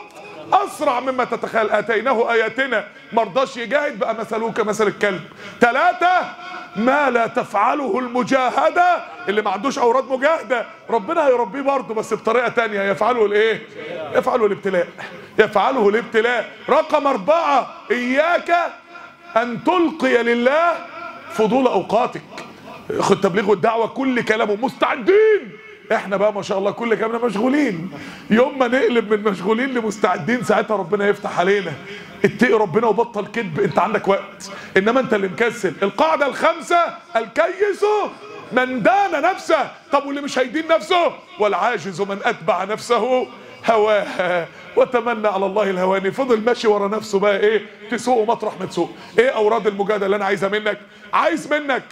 اسرع مما تتخيل اتيناه اياتنا مرضاش يجاهد بقى مثله كمثل الكلب ثلاثة ما لا تفعله المجاهدة اللي ما عندوش اوراد مجاهدة ربنا هيربيه برضه بس بطريقة تانية يفعله الايه يفعله الابتلاء يفعله الابتلاء رقم اربعة اياك ان تلقي لله فضول اوقاتك خد تبليغ والدعوة كل كلامه مستعدين احنا بقى ما شاء الله كل كلامنا مشغولين يوم ما نقلب من مشغولين لمستعدين ساعتها ربنا يفتح علينا اتقي ربنا وبطل كذب انت عندك وقت انما انت اللي مكسل القاعده الخامسه الكيس من دان نفسه طب واللي مش هيدين نفسه والعاجز من اتبع نفسه هواها وتمنى على الله الهواني فضل ماشي ورا نفسه بقى ايه تسوق مطرح ما تسوق ايه اوراد المجاهده اللي انا عايزها منك عايز منك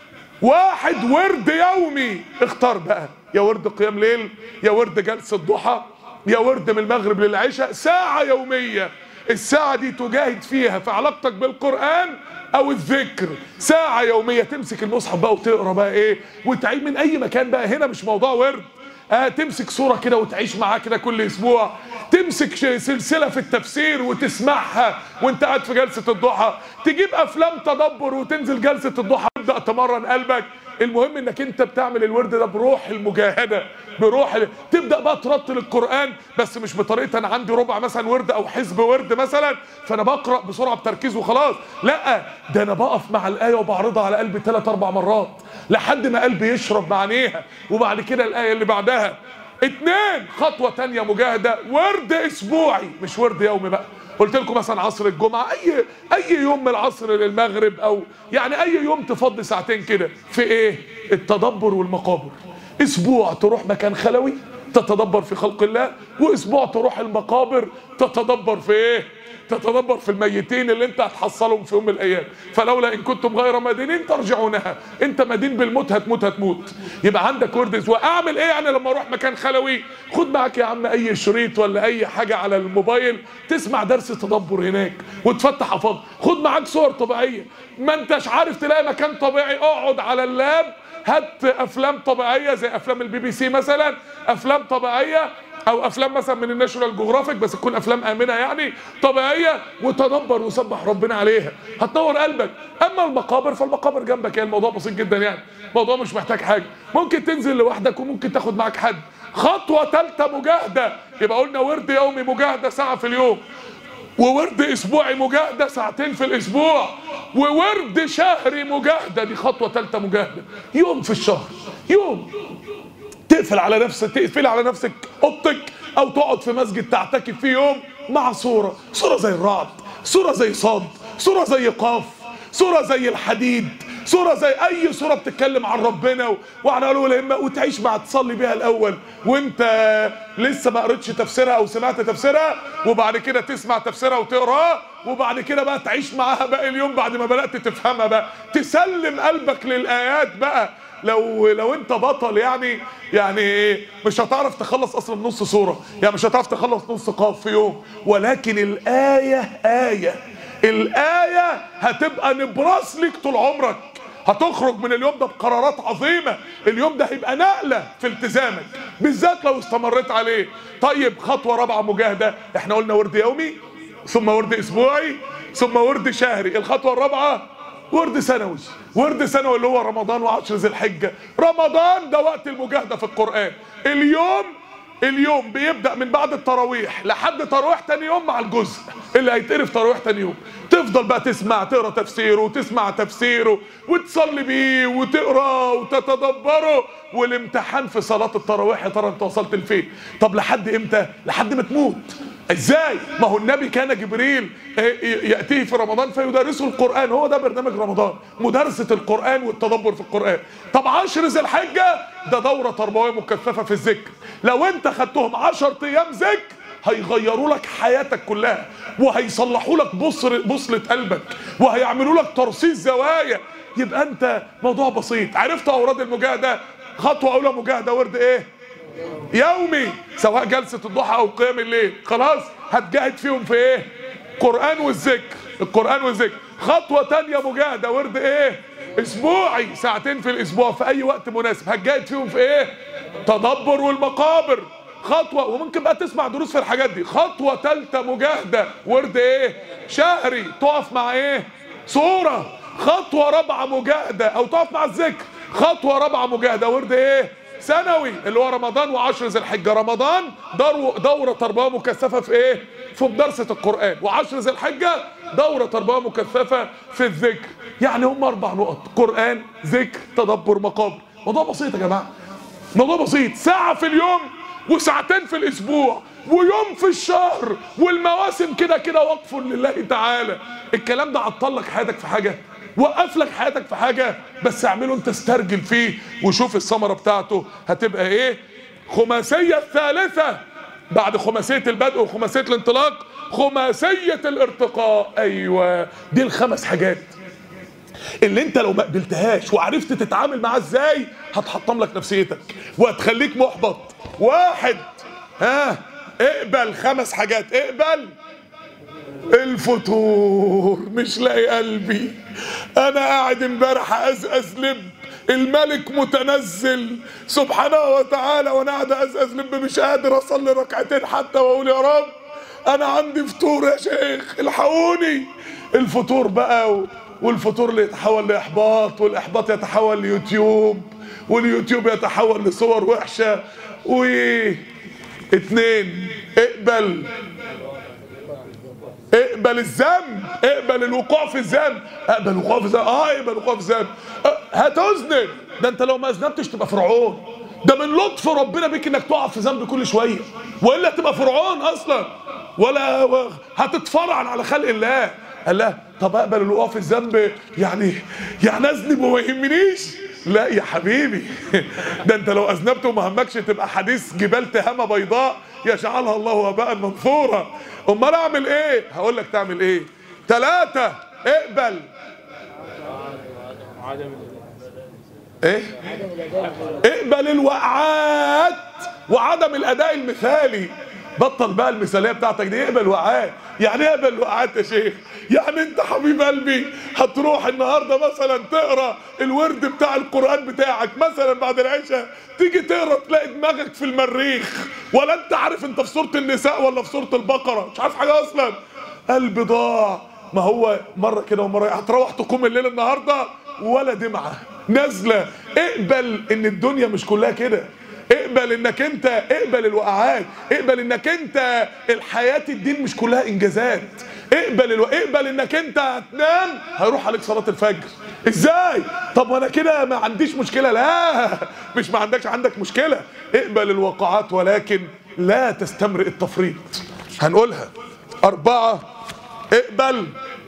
واحد ورد يومي اختار بقى يا ورد قيام ليل يا ورد جلسة ضحى يا ورد من المغرب للعشاء ساعة يومية الساعة دي تجاهد فيها في علاقتك بالقرآن او الذكر ساعة يومية تمسك المصحف بقى وتقرا بقى ايه وتعيد من اي مكان بقى هنا مش موضوع ورد آه تمسك صورة كده وتعيش معاه كده كل اسبوع تمسك سلسلة في التفسير وتسمعها وانت قاعد في جلسة الضحى تجيب افلام تدبر وتنزل جلسة الضحى تبدأ تمرن قلبك المهم انك انت بتعمل الورد ده بروح المجاهده بروح ال... تبدا بقى ترتل القران بس مش بطريقه انا عندي ربع مثلا ورد او حزب ورد مثلا فانا بقرا بسرعه بتركيز وخلاص لا ده انا بقف مع الايه وبعرضها على قلبي ثلاث اربع مرات لحد ما قلبي يشرب معانيها وبعد كده الايه اللي بعدها اتنين خطوه تانية مجاهده ورد اسبوعي مش ورد يومي بقى قلت لكم مثلا عصر الجمعة أي أي يوم من العصر للمغرب أو يعني أي يوم تفضي ساعتين كده في إيه؟ التدبر والمقابر أسبوع تروح مكان خلوي تتدبر في خلق الله وأسبوع تروح المقابر تتدبر في إيه؟ تتدبر في الميتين اللي انت هتحصلهم في يوم من الايام فلولا ان كنتم غير مدينين ترجعونها انت مدين بالموت هتموت هتموت يبقى عندك ورد واعمل ايه يعني لما اروح مكان خلوي خد معاك يا عم اي شريط ولا اي حاجه على الموبايل تسمع درس تدبر هناك وتفتح افاض خد معاك صور طبيعيه ما انتش عارف تلاقي مكان طبيعي اقعد على اللاب هات افلام طبيعيه زي افلام البي بي سي مثلا افلام طبيعيه او افلام مثلا من الناشونال جغرافيك بس تكون افلام امنه يعني طبيعيه وتدبر وسبح ربنا عليها هتنور قلبك اما المقابر فالمقابر جنبك يعني الموضوع بسيط جدا يعني الموضوع مش محتاج حاجه ممكن تنزل لوحدك وممكن تاخد معاك حد خطوه ثالثه مجاهده يبقى قلنا ورد يومي مجاهده ساعه في اليوم وورد اسبوعي مجاهده ساعتين في الاسبوع وورد شهري مجاهده دي خطوه ثالثه مجاهده يوم في الشهر يوم تقفل على نفسك تقفل على نفسك اوضتك او تقعد في مسجد تعتكف فيه يوم مع صوره صوره زي الرعد صوره زي صاد صوره زي قاف صوره زي الحديد صورة زي أي صورة بتتكلم عن ربنا و- وعن علو الهمة وتعيش مع تصلي بيها الأول وأنت لسه ما قريتش تفسيرها أو سمعت تفسيرها وبعد كده تسمع تفسيرها وتقراها وبعد كده بقى تعيش معاها باقي اليوم بعد ما بدأت تفهمها بقى تسلم قلبك للآيات بقى لو لو انت بطل يعني يعني مش هتعرف تخلص اصلا نص سوره يعني مش هتعرف تخلص نص قاف في يوم ولكن الايه ايه الايه هتبقى نبراس ليك طول عمرك هتخرج من اليوم ده بقرارات عظيمه اليوم ده هيبقى نقله في التزامك بالذات لو استمريت عليه طيب خطوه رابعه مجاهده احنا قلنا ورد يومي ثم ورد اسبوعي ثم ورد شهري الخطوه الرابعه ورد سنوي ورد سنوي اللي هو رمضان وعشر ذي الحجة رمضان ده وقت المجاهدة في القرآن اليوم اليوم بيبدأ من بعد التراويح لحد تراويح تاني يوم مع الجزء اللي هيتقري في تراويح تاني يوم تفضل بقى تسمع تقرا تفسيره وتسمع تفسيره وتصلي بيه وتقرا وتتدبره والامتحان في صلاة التراويح يا ترى انت وصلت لفين طب لحد امتى لحد ما تموت ازاي ما هو النبي كان جبريل ياتيه في رمضان فيدرسه القران هو ده برنامج رمضان مدارسه القران والتدبر في القران طب عشر ذي الحجه ده دوره تربويه مكثفه في الذكر لو انت خدتهم 10 ايام ذكر هيغيروا لك حياتك كلها وهيصلحوا لك بصر بصلة قلبك وهيعملوا لك ترصيص زوايا يبقى انت موضوع بسيط عرفت اوراد المجاهده خطوه اولى مجاهده ورد ايه يومي سواء جلسة الضحى أو قيام الليل خلاص هتجاهد فيهم في إيه؟ قرآن والذكر القرآن والذكر خطوة تانية مجاهدة ورد إيه؟ أسبوعي ساعتين في الأسبوع في أي وقت مناسب هتجاهد فيهم في إيه؟ تدبر والمقابر خطوه وممكن بقى تسمع دروس في الحاجات دي خطوه ثالثه مجاهده ورد ايه شهري تقف مع ايه صوره خطوه رابعه مجاهده او تقف مع الذكر خطوه رابعه مجاهده ورد ايه سنوي اللي هو رمضان وعشر ذي الحجه رمضان دور دوره تربويه مكثفه في ايه في مدرسه القران وعشر ذي الحجه دوره تربويه مكثفه في الذكر يعني هم اربع نقط قران ذكر تدبر مقابر موضوع بسيط يا جماعه موضوع بسيط ساعه في اليوم وساعتين في الاسبوع ويوم في الشهر والمواسم كده كده وقف لله تعالى الكلام ده عطل لك حياتك في حاجه وقف لك حياتك في حاجه بس اعمله انت استرجل فيه وشوف الثمره بتاعته هتبقى ايه خماسيه الثالثه بعد خماسيه البدء وخماسيه الانطلاق خماسيه الارتقاء ايوه دي الخمس حاجات اللي انت لو ما قبلتهاش وعرفت تتعامل معاها ازاي هتحطم لك نفسيتك وهتخليك محبط واحد ها اقبل خمس حاجات اقبل الفطور مش لاقي قلبي انا قاعد امبارح ازقز لب الملك متنزل سبحانه وتعالى وانا قاعد ازقز لب مش قادر اصلي ركعتين حتى واقول يا رب انا عندي فطور يا شيخ الحقوني الفطور بقى و... والفطور اللي يتحول لاحباط والاحباط يتحول ليوتيوب واليوتيوب يتحول لصور وحشه و اتنين اقبل اقبل الذنب اقبل الوقوع في الذنب اقبل الوقوع في الذنب اه اقبل الوقوع في الذنب أه، هتذنب ده انت لو ما اذنبتش تبقى فرعون ده من لطف ربنا بيك انك تقع في ذنب كل شويه والا تبقى فرعون اصلا ولا و- هتتفرعن على خلق الله قال لا طب اقبل الوقوع في الذنب يعني يعني اذنب وما يهمنيش لا يا حبيبي ده انت لو اذنبت وما همكش تبقى حديث جبال تهامه بيضاء يجعلها الله وباء منثورا امال اعمل ايه هقول لك تعمل ايه ثلاثة اقبل ايه اقبل الوقعات وعدم الاداء المثالي بطل بقى المثاليه بتاعتك دي اقبل وقعات يعني ايه اقبل وقعات يا شيخ يعني انت حبيب قلبي هتروح النهارده مثلا تقرا الورد بتاع القران بتاعك مثلا بعد العشاء تيجي تقرا تلاقي دماغك في المريخ ولا انت عارف انت في سوره النساء ولا في سوره البقره مش عارف حاجه اصلا قلبي ضاع ما هو مره كده ومره هتروح تقوم الليل النهارده ولا دمعه نازله اقبل ان الدنيا مش كلها كده اقبل انك انت اقبل الوقعات اقبل انك انت الحياه الدين مش كلها انجازات اقبل الو... اقبل انك انت هتنام هيروح عليك صلاه الفجر ازاي طب وانا كده ما عنديش مشكله لا مش ما عندكش عندك مشكله اقبل الوقعات ولكن لا تستمرئ التفريط هنقولها اربعه اقبل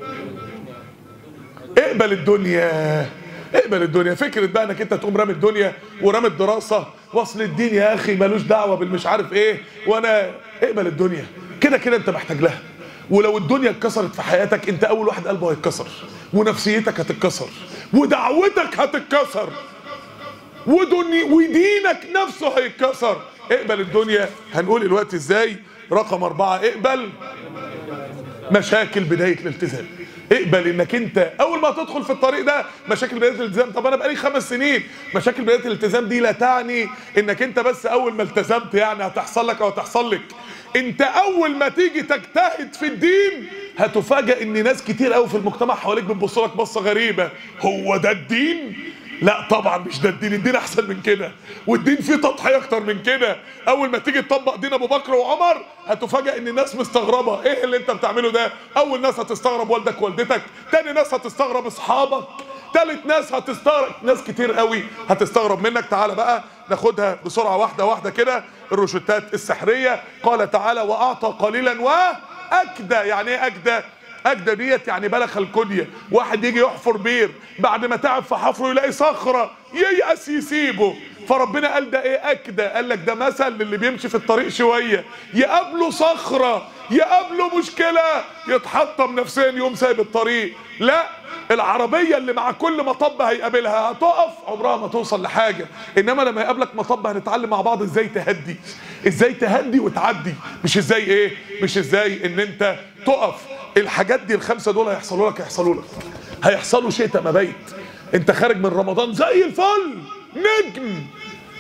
اقبل الدنيا اقبل الدنيا فكرة بقى انك انت تقوم رامي الدنيا ورامي الدراسة وصل الدين يا اخي ملوش دعوة بالمش عارف ايه وانا اقبل الدنيا كده كده انت محتاج لها ولو الدنيا اتكسرت في حياتك انت اول واحد قلبه هيتكسر ونفسيتك هتتكسر ودعوتك هتتكسر ودني ودينك نفسه هيتكسر اقبل الدنيا هنقول الوقت ازاي رقم اربعة اقبل مشاكل بدايه الالتزام اقبل انك انت اول ما تدخل في الطريق ده مشاكل بدايه الالتزام طب انا بقالي خمس سنين مشاكل بدايه الالتزام دي لا تعني انك انت بس اول ما التزمت يعني هتحصل لك او هتحصل لك انت اول ما تيجي تجتهد في الدين هتفاجئ ان ناس كتير قوي في المجتمع حواليك بتبص لك بصه غريبه هو ده الدين لا طبعا مش ده الدين الدين احسن من كده والدين فيه تضحيه اكتر من كده اول ما تيجي تطبق دين ابو بكر وعمر هتفاجئ ان الناس مستغربه ايه اللي انت بتعمله ده اول ناس هتستغرب والدك ووالدتك تاني ناس هتستغرب اصحابك تالت ناس هتستغرب ناس كتير قوي هتستغرب منك تعالى بقى ناخدها بسرعه واحده واحده كده الروشتات السحريه قال تعالى واعطى قليلا واكدى يعني ايه اكدى اجدى ديت يعني بلخ الكديه واحد يجي يحفر بير بعد ما تعب في حفره يلاقي صخره ييأس يسيبه فربنا قال ده ايه اكدى قال لك ده مثل للي بيمشي في الطريق شويه يقابله صخره يقابله مشكله يتحطم نفسيا يوم سايب الطريق لا العربية اللي مع كل مطب هيقابلها هتقف عمرها ما توصل لحاجة انما لما يقابلك مطب هنتعلم مع بعض ازاي تهدي ازاي تهدي وتعدي مش ازاي ايه مش ازاي ان انت تقف الحاجات دي الخمسة دول هيحصلوا لك هيحصلوا لك هيحصلوا شتاء ما بيت انت خارج من رمضان زي الفل نجم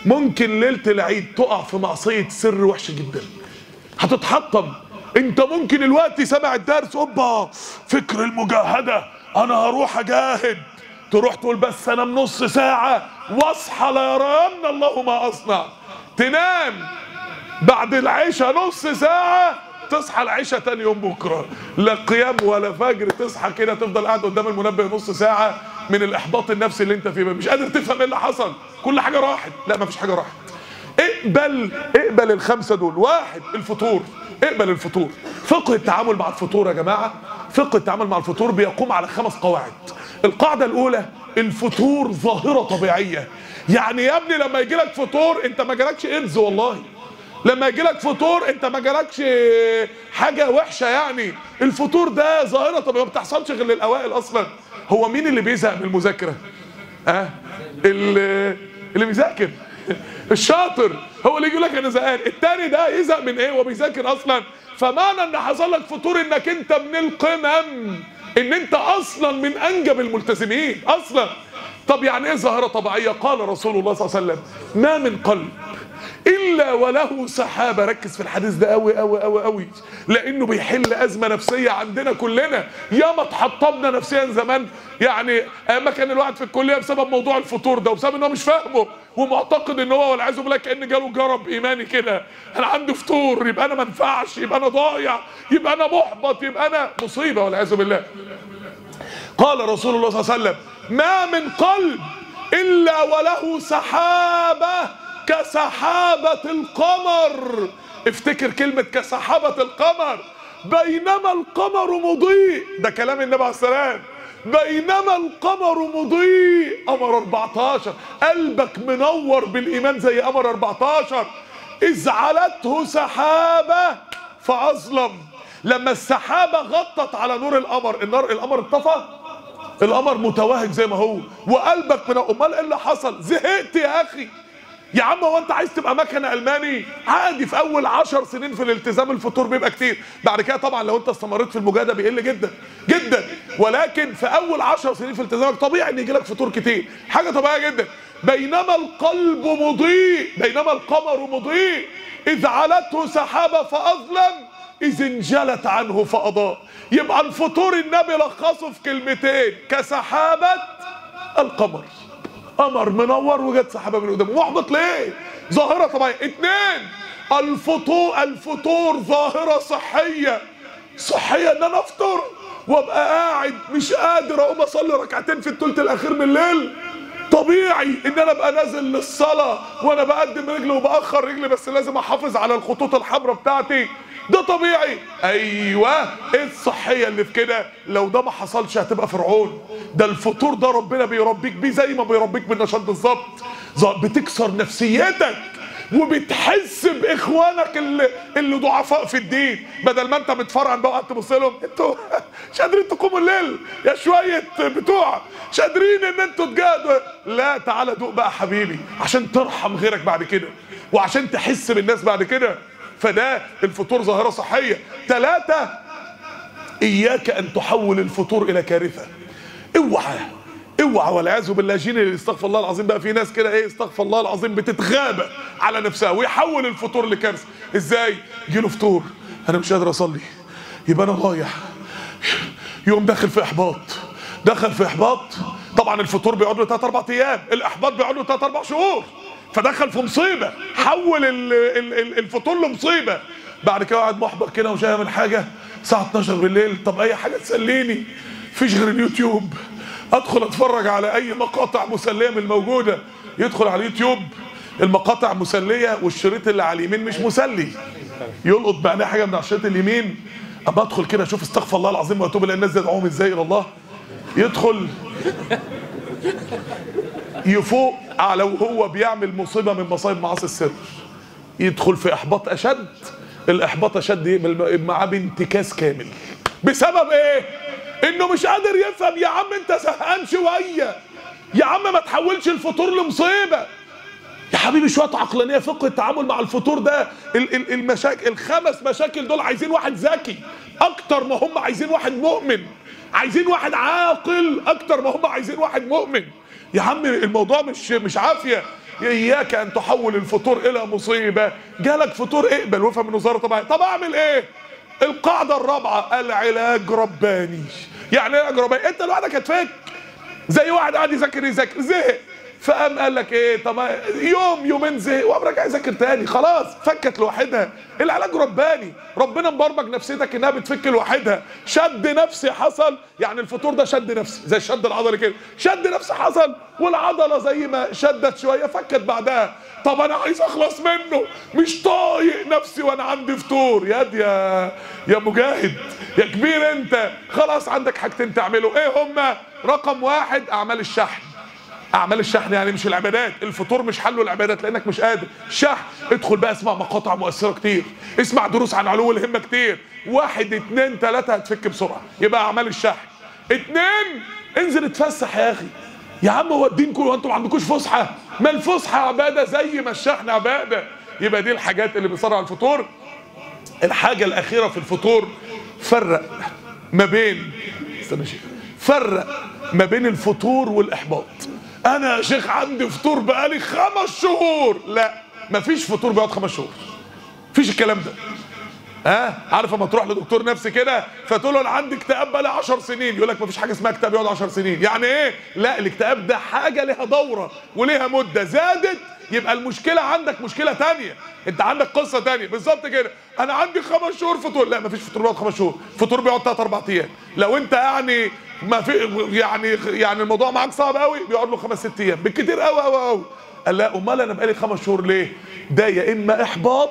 ممكن ليله العيد تقع في معصيه سر وحشه جدا هتتحطم انت ممكن الوقت سامع الدرس اوبا فكر المجاهده انا هروح اجاهد تروح تقول بس انا من نص ساعه واصحى لا يرين الله ما اصنع تنام بعد العشاء نص ساعة تصحى العشاء تاني يوم بكرة لا قيام ولا فجر تصحى كده تفضل قاعد قدام المنبه نص ساعة من الإحباط النفسي اللي أنت فيه مش قادر تفهم إيه اللي حصل كل حاجة راحت لا مفيش حاجة راحت اقبل اقبل الخمسة دول واحد الفطور اقبل الفطور فقه التعامل مع الفطور يا جماعة فقه التعامل مع الفطور بيقوم على خمس قواعد القاعدة الأولى الفطور ظاهرة طبيعية يعني يا ابني لما يجي لك فطور انت ما جالكش ايدز والله لما يجي لك فطور انت ما جالكش حاجه وحشه يعني الفطور ده ظاهره طبيعيه ما بتحصلش غير للاوائل اصلا هو مين اللي بيزهق من المذاكره اه اللي, اللي بيذاكر الشاطر هو اللي يقول لك انا زهقان التاني ده يزهق من ايه وبيذاكر اصلا فمعنى ان حصل لك فطور انك انت من القمم ان انت اصلا من انجب الملتزمين اصلا طب يعني ايه ظاهره طبيعيه قال رسول الله صلى الله عليه وسلم ما من قلب الا وله سحابه ركز في الحديث ده قوي قوي قوي قوي لانه بيحل ازمه نفسيه عندنا كلنا ياما اتحطمنا نفسيا زمان يعني اما كان الواحد في الكليه بسبب موضوع الفطور ده وبسبب ان هو مش فاهمه ومعتقد ان هو والعياذ بالله كان جاله جرب ايماني كده انا عندي فطور يبقى انا ما انفعش يبقى انا ضايع يبقى انا محبط يبقى انا مصيبه والعياذ بالله قال رسول الله صلى الله عليه وسلم ما من قلب الا وله سحابه كسحابه القمر افتكر كلمه كسحابه القمر بينما القمر مضيء ده كلام النبي عليه السلام بينما القمر مضيء قمر 14 قلبك منور بالايمان زي قمر 14 اذ علته سحابه فاظلم لما السحابه غطت على نور القمر النار القمر اتطفى القمر متوهج زي ما هو وقلبك من امال ايه اللي حصل زهقت يا اخي يا عم هو انت عايز تبقى مكنه الماني عادي في اول عشر سنين في الالتزام الفطور بيبقى كتير بعد كده طبعا لو انت استمريت في المجاهده بيقل جدا جدا ولكن في اول عشر سنين في التزامك طبيعي ان يجيلك فطور كتير حاجه طبيعيه جدا بينما القلب مضيء بينما القمر مضيء اذ علته سحابه فاظلم إذ انجلت عنه فأضاء يبقى الفطور النبي لخصه في كلمتين كسحابة القمر قمر منور وجت سحابة من قدامه محبط ليه؟ ظاهرة طبيعية اتنين الفطور الفطور ظاهرة صحية صحية ان انا افطر وابقى قاعد مش قادر اقوم اصلي ركعتين في الثلث الاخير من الليل طبيعي ان انا ابقى نازل للصلاه وانا بقدم رجلي وباخر رجلي بس لازم احافظ على الخطوط الحمراء بتاعتي ده طبيعي ايوه ايه الصحيه اللي في كده لو ده ما حصلش هتبقى فرعون ده الفطور ده ربنا بيربيك بيه زي ما بيربيك بالنشاط بالظبط بتكسر نفسيتك وبتحس باخوانك اللي اللي ضعفاء في الدين بدل ما انت متفرعن بقى قعدت تبص لهم انتوا مش قادرين تقوموا الليل يا شويه بتوع مش قادرين ان انتوا تجاهدوا لا تعالى دوق بقى حبيبي عشان ترحم غيرك بعد كده وعشان تحس بالناس بعد كده فده الفطور ظاهره صحيه ثلاثه اياك ان تحول الفطور الى كارثه اوعى اوعى والعياذ بالله جين اللي استغفر الله العظيم بقى في ناس كده ايه استغفر الله العظيم بتتغابى على نفسها ويحول الفطور لكارثه ازاي يجي له فطور انا مش قادر اصلي يبقى انا ضايع يقوم داخل في احباط دخل في احباط طبعا الفطور بيقعد له 3 4 ايام الاحباط بيقعد له 3 4 شهور فدخل في مصيبه حول ال ال ال الفطور لمصيبه بعد كده قاعد محبط كده ومش من حاجه الساعه 12 بالليل طب اي حاجه تسليني مفيش غير اليوتيوب ادخل اتفرج على اي مقاطع مسليه من الموجوده يدخل على اليوتيوب المقاطع مسليه والشريط اللي على اليمين مش مسلي يلقط بعدها حاجه من على الشريط اليمين ابقى ادخل كده اشوف استغفر الله العظيم واتوب الى الناس يدعوهم ازاي الى الله يدخل يفوق على وهو بيعمل مصيبه من مصايب معاصي السر يدخل في احباط اشد الاحباط اشد يعمل معاه بانتكاس كامل بسبب ايه انه مش قادر يفهم يا عم انت زهقان شويه يا عم ما تحولش الفطور لمصيبه يا حبيبي شويه عقلانيه فقه التعامل مع الفطور ده ال- ال- المشاكل الخمس مشاكل دول عايزين واحد ذكي اكتر ما هم عايزين واحد مؤمن عايزين واحد عاقل اكتر ما هم عايزين واحد مؤمن يا عم الموضوع مش مش عافيه اياك ان تحول الفطور الى مصيبه جالك فطور اقبل وافهم انه ظاهره طبيعيه طب اعمل ايه القاعده الرابعه العلاج رباني يعني ايه علاج رباني انت لوحدك هتفك زي واحد قاعد يذاكر يذاكر زهق فقام قال لك ايه طب يوم يومين زهق وقام راجع يذاكر تاني خلاص فكت لوحدها العلاج رباني ربنا مبرمج نفسيتك انها بتفك لوحدها شد نفسي حصل يعني الفطور ده شد نفسي زي الشد العضلي كده شد نفسي حصل والعضله زي ما شدت شويه فكت بعدها طب انا عايز اخلص منه مش طايق نفسي وانا عندي فطور ياد يا يا مجاهد يا كبير انت خلاص عندك حاجتين تعملوا ايه هما رقم واحد اعمال الشحن اعمال الشحن يعني مش العبادات الفطور مش حله العبادات لانك مش قادر شحن ادخل بقى اسمع مقاطع مؤثره كتير اسمع دروس عن علو الهمه كتير واحد اتنين تلاته هتفك بسرعه يبقى اعمال الشحن اتنين انزل اتفسح يا اخي يا عم هو الدين كله انتوا ما عندكوش فسحه ما الفسحه عباده زي ما الشحن عباده يبقى دي الحاجات اللي بتصارع الفطور الحاجه الاخيره في الفطور فرق ما بين استنى شيخ فرق ما بين الفطور والاحباط انا يا شيخ عندي فطور بقالي خمس شهور لا مفيش فطور بيقعد خمس شهور مفيش الكلام ده ها عارف اما تروح لدكتور نفسي كده فتقول له انا عندي اكتئاب بقالي 10 سنين يقول لك مفيش حاجه اسمها اكتئاب يقعد 10 سنين يعني ايه لا الاكتئاب ده حاجه ليها دوره وليها مده زادت يبقى المشكله عندك مشكله تانية انت عندك قصه تانية بالظبط كده انا عندي خمس شهور فطور لا مفيش فطور بيقعد خمس شهور فطور بيقعد ثلاث اربع ايام لو انت يعني ما في يعني يعني الموضوع معاك صعب قوي بيقعد له خمس ست ايام بالكتير قوي قوي قوي قال لا امال انا بقالي خمس شهور ليه ده يا اما احباط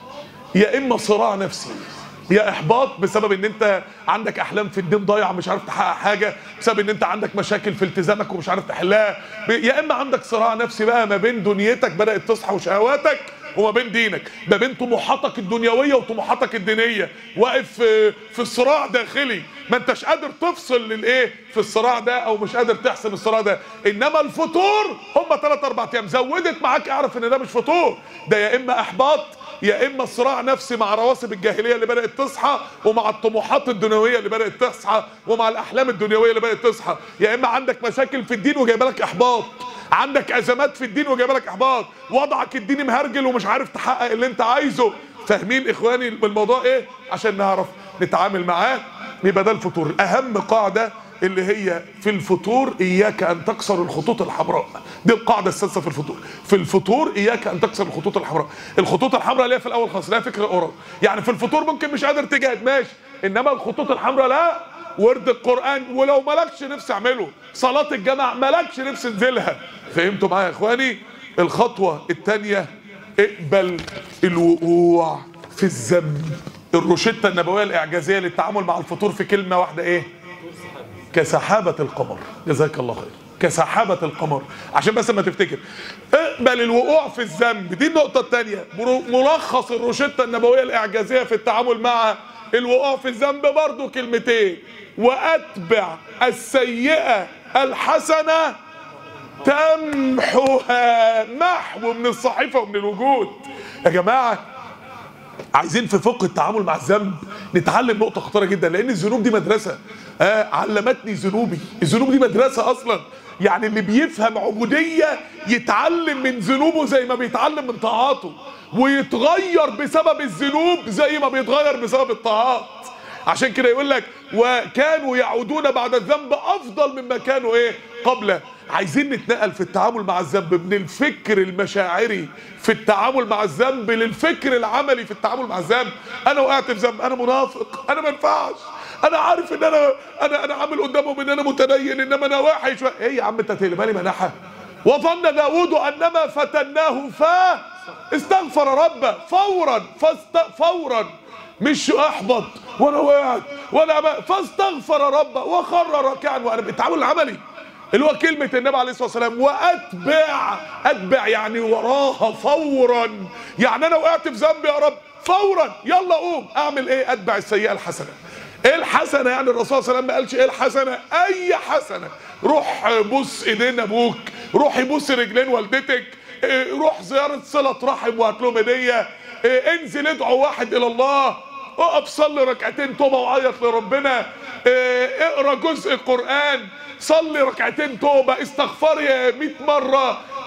يا اما صراع نفسي يا احباط بسبب ان انت عندك احلام في الدين ضايعه مش عارف تحقق حاجه بسبب ان انت عندك مشاكل في التزامك ومش عارف تحلها يا اما عندك صراع نفسي بقى ما بين دنيتك بدات تصحى وشهواتك وما بين دينك ما بين طموحاتك الدنيويه وطموحاتك الدينيه واقف في, في صراع داخلي ما انتش قادر تفصل للايه في الصراع ده او مش قادر تحسم الصراع ده انما الفطور هم 3 4 ايام زودت معاك اعرف ان ده مش فطور ده يا اما احباط يا اما صراع نفسي مع رواسب الجاهليه اللي بدات تصحى ومع الطموحات الدنيويه اللي بدات تصحى ومع الاحلام الدنيويه اللي بدات تصحى يا اما عندك مشاكل في الدين وجايبه لك احباط عندك ازمات في الدين وجايبه لك احباط وضعك الديني مهرجل ومش عارف تحقق اللي انت عايزه فاهمين اخواني الموضوع ايه عشان نعرف نتعامل معاه يبقى ده الفطور اهم قاعده اللي هي في الفطور اياك ان تكسر الخطوط الحمراء دي القاعده السادسه في الفطور في الفطور اياك ان تكسر الخطوط الحمراء الخطوط الحمراء اللي هي في الاول خالص لها فكره اورال يعني في الفطور ممكن مش قادر تجاهد ماشي انما الخطوط الحمراء لا ورد القران ولو مالكش نفس اعمله صلاه الجماعه مالكش نفس انزلها فهمتوا معايا يا اخواني الخطوه الثانيه اقبل الوقوع في الذنب الروشته النبويه الاعجازيه للتعامل مع الفطور في كلمه واحده ايه كسحابة القمر جزاك الله خير كسحابة القمر عشان بس ما تفتكر اقبل الوقوع في الذنب دي النقطة الثانية ملخص الروشتة النبوية الإعجازية في التعامل مع الوقوع في الذنب برضو كلمتين وأتبع السيئة الحسنة تمحوها محو من الصحيفة ومن الوجود يا جماعة عايزين في فقه التعامل مع الذنب نتعلم نقطة خطيرة جدا لأن الذنوب دي مدرسة آه علمتني ذنوبي الذنوب دي مدرسة أصلا يعني اللي بيفهم عبودية يتعلم من ذنوبه زي ما بيتعلم من طاعاته ويتغير بسبب الذنوب زي ما بيتغير بسبب الطاعات عشان كده يقول لك وكانوا يعودون بعد الذنب افضل مما كانوا ايه قبله عايزين نتنقل في التعامل مع الذنب من الفكر المشاعري في التعامل مع الذنب للفكر العملي في التعامل مع الذنب انا وقعت في ذنب انا منافق انا ما ينفعش انا عارف ان انا انا انا عامل قدامهم ان انا متدين انما انا وحش ايه يا عم انت تقلبها منحه وظن داود انما فتناه ف استغفر ربه فورا فاست فورا مش احبط وانا وقعت وانا فاستغفر ربه وخر راكعا وانا بالتعامل العملي اللي هو كلمة النبي عليه الصلاة والسلام وأتبع أتبع يعني وراها فورا يعني أنا وقعت في ذنب يا رب فورا يلا قوم أعمل إيه أتبع السيئة الحسنة إيه الحسنة يعني الرسول صلى الله عليه وسلم ما قالش إيه الحسنة أي حسنة روح بوس إيدين أبوك روح يبوس رجلين والدتك إيه روح زيارة صلة رحم وهات لهم هدية إيه انزل ادعو واحد إلى الله اقف صلي ركعتين توبة وعيط لربنا إيه اقرا جزء قرآن صلي ركعتين توبة استغفر يا 100 مرة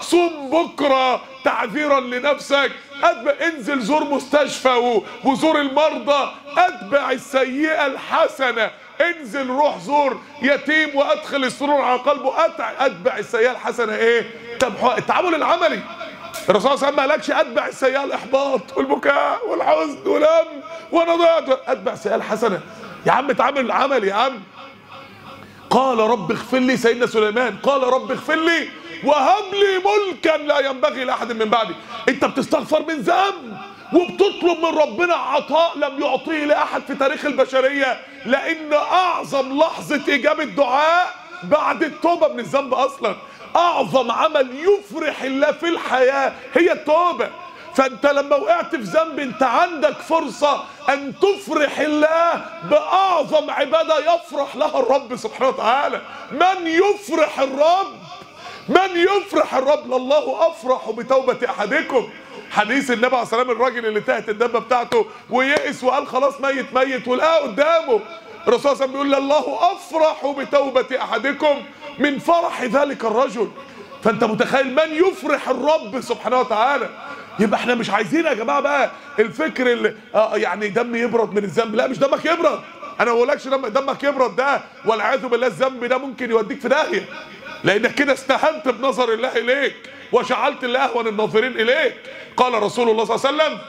صوم بكره تعذيرا لنفسك اتبع انزل زور مستشفى و- وزور المرضى اتبع السيئه الحسنه انزل روح زور يتيم وادخل السرور على قلبه أتع- اتبع السيئه الحسنه ايه تمحو التعامل العملي الرسول صلى الله عليه وسلم ما قالكش اتبع السيئه الاحباط والبكاء والحزن والهم وانا ضيعت اتبع السيئه الحسنه يا عم اتعامل العمل يا عم قال رب اغفر لي سيدنا سليمان قال رب اغفر لي وهب لي ملكا لا ينبغي لاحد من بعدي انت بتستغفر من ذنب وبتطلب من ربنا عطاء لم يعطيه لاحد في تاريخ البشريه لان اعظم لحظه اجابه دعاء بعد التوبه من الذنب اصلا اعظم عمل يفرح الله في الحياه هي التوبه فانت لما وقعت في ذنب انت عندك فرصة ان تفرح الله باعظم عبادة يفرح لها الرب سبحانه وتعالى من يفرح الرب من يفرح الرب لله افرح بتوبة احدكم حديث النبي عليه الصلاه والسلام الراجل اللي تهت الدبه بتاعته ويئس وقال خلاص ميت ميت ولقاه قدامه الرسول صلى الله عليه وسلم بيقول لله افرح بتوبه احدكم من فرح ذلك الرجل فانت متخيل من يفرح الرب سبحانه وتعالى يبقى احنا مش عايزين يا جماعه بقى الفكر اللي آه يعني دمي يبرد من الذنب لا مش دمك يبرد انا ما بقولكش دم دمك يبرد ده والعياذ بالله الذنب ده ممكن يوديك في داهيه لانك كده استهنت بنظر الله اليك وجعلت الله اهون الناظرين اليك قال رسول الله صلى الله عليه وسلم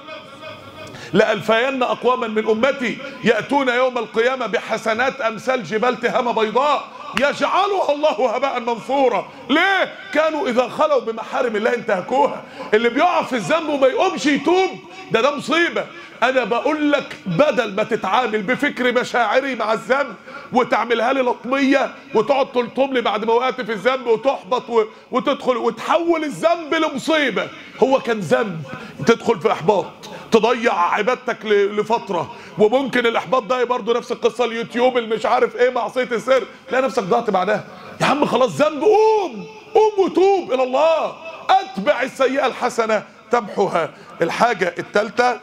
لألفين أقواما من أمتي يأتون يوم القيامة بحسنات أمثال جبال تهامة بيضاء يجعلها الله هباء منثورا ليه كانوا إذا خلوا بمحارم الله انتهكوها اللي بيقع في الذنب وما يقومش يتوب ده ده مصيبة أنا بقول لك بدل ما تتعامل بفكر مشاعري مع الذنب وتعملها لي لطمية وتقعد تلطم لي بعد ما وقعت في الذنب وتحبط و... وتدخل وتحول الذنب لمصيبة هو كان ذنب تدخل في إحباط تضيع عبادتك ل- لفتره وممكن الاحباط ده برضه نفس القصه اليوتيوب اللي مش عارف ايه معصيه السر تلاقي نفسك ضعت بعدها يا عم خلاص ذنب قوم قوم وتوب الى الله اتبع السيئه الحسنه تمحها الحاجه الثالثه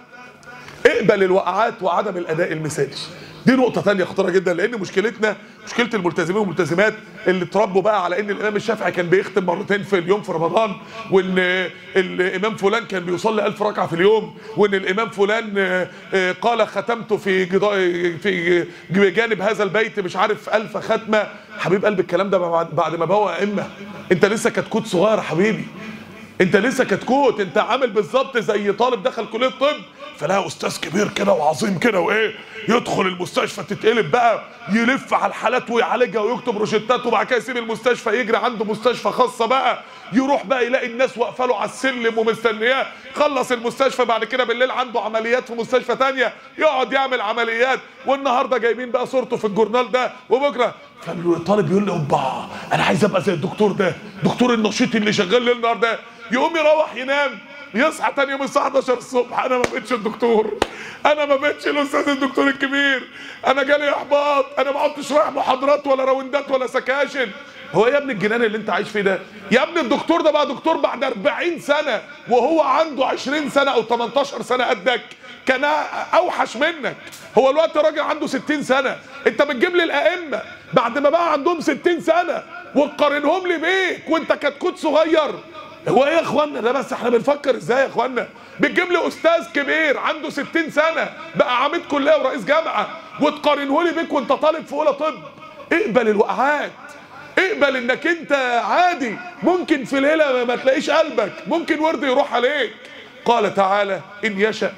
اقبل الوقعات وعدم الاداء المثالي دي نقطة تانية خطيرة جدا لأن مشكلتنا مشكلة الملتزمين والملتزمات اللي اتربوا بقى على إن الإمام الشافعي كان بيختم مرتين في اليوم في رمضان وإن الإمام فلان كان بيصلي ألف ركعة في اليوم وإن الإمام فلان آه، آه، قال ختمت في جدا- في جانب هذا البيت مش عارف ألف ختمة حبيب قلب الكلام ده بعد بعد ما بقوا أئمة أنت لسه كتكوت صغير يا حبيبي انت لسه كتكوت انت عامل بالظبط زي طالب دخل كليه طب فلا استاذ كبير كده وعظيم كده وايه يدخل المستشفى تتقلب بقى يلف على الحالات ويعالجها ويكتب روشتات وبعد كده يسيب المستشفى يجري عنده مستشفى خاصه بقى يروح بقى يلاقي الناس واقفه له على السلم ومستنياه خلص المستشفى بعد كده بالليل عنده عمليات في مستشفى تانية يقعد يعمل عمليات والنهارده جايبين بقى صورته في الجورنال ده وبكره فالطالب يقول له اوبا انا عايز ابقى زي الدكتور ده دكتور النشيط اللي شغال ليل نهار ده يقوم يروح ينام يصحى تاني يوم الساعه 11 الصبح انا ما بقتش الدكتور انا ما بقتش الاستاذ الدكتور الكبير انا جالي احباط انا ما عدتش رايح محاضرات ولا راوندات ولا سكاشن هو إيه يا ابن الجنان اللي انت عايش فيه ده يا ابن الدكتور ده بقى دكتور بعد 40 سنه وهو عنده 20 سنه او 18 سنه قدك كان اوحش منك هو الوقت راجل عنده 60 سنه انت بتجيب لي الائمه بعد ما بقى عندهم 60 سنه وتقارنهم لي بيك وانت كتكوت صغير هو ايه يا اخوانا ده بس احنا بنفكر ازاي يا اخوانا بتجيب لي استاذ كبير عنده 60 سنه بقى عميد كليه ورئيس جامعه وتقارنه لي بيك وانت طالب في اولى طب اقبل الوقعات اقبل انك انت عادي ممكن في ليله ما- ما تلاقيش قلبك ممكن ورد يروح عليك قال تعالى ان يشأ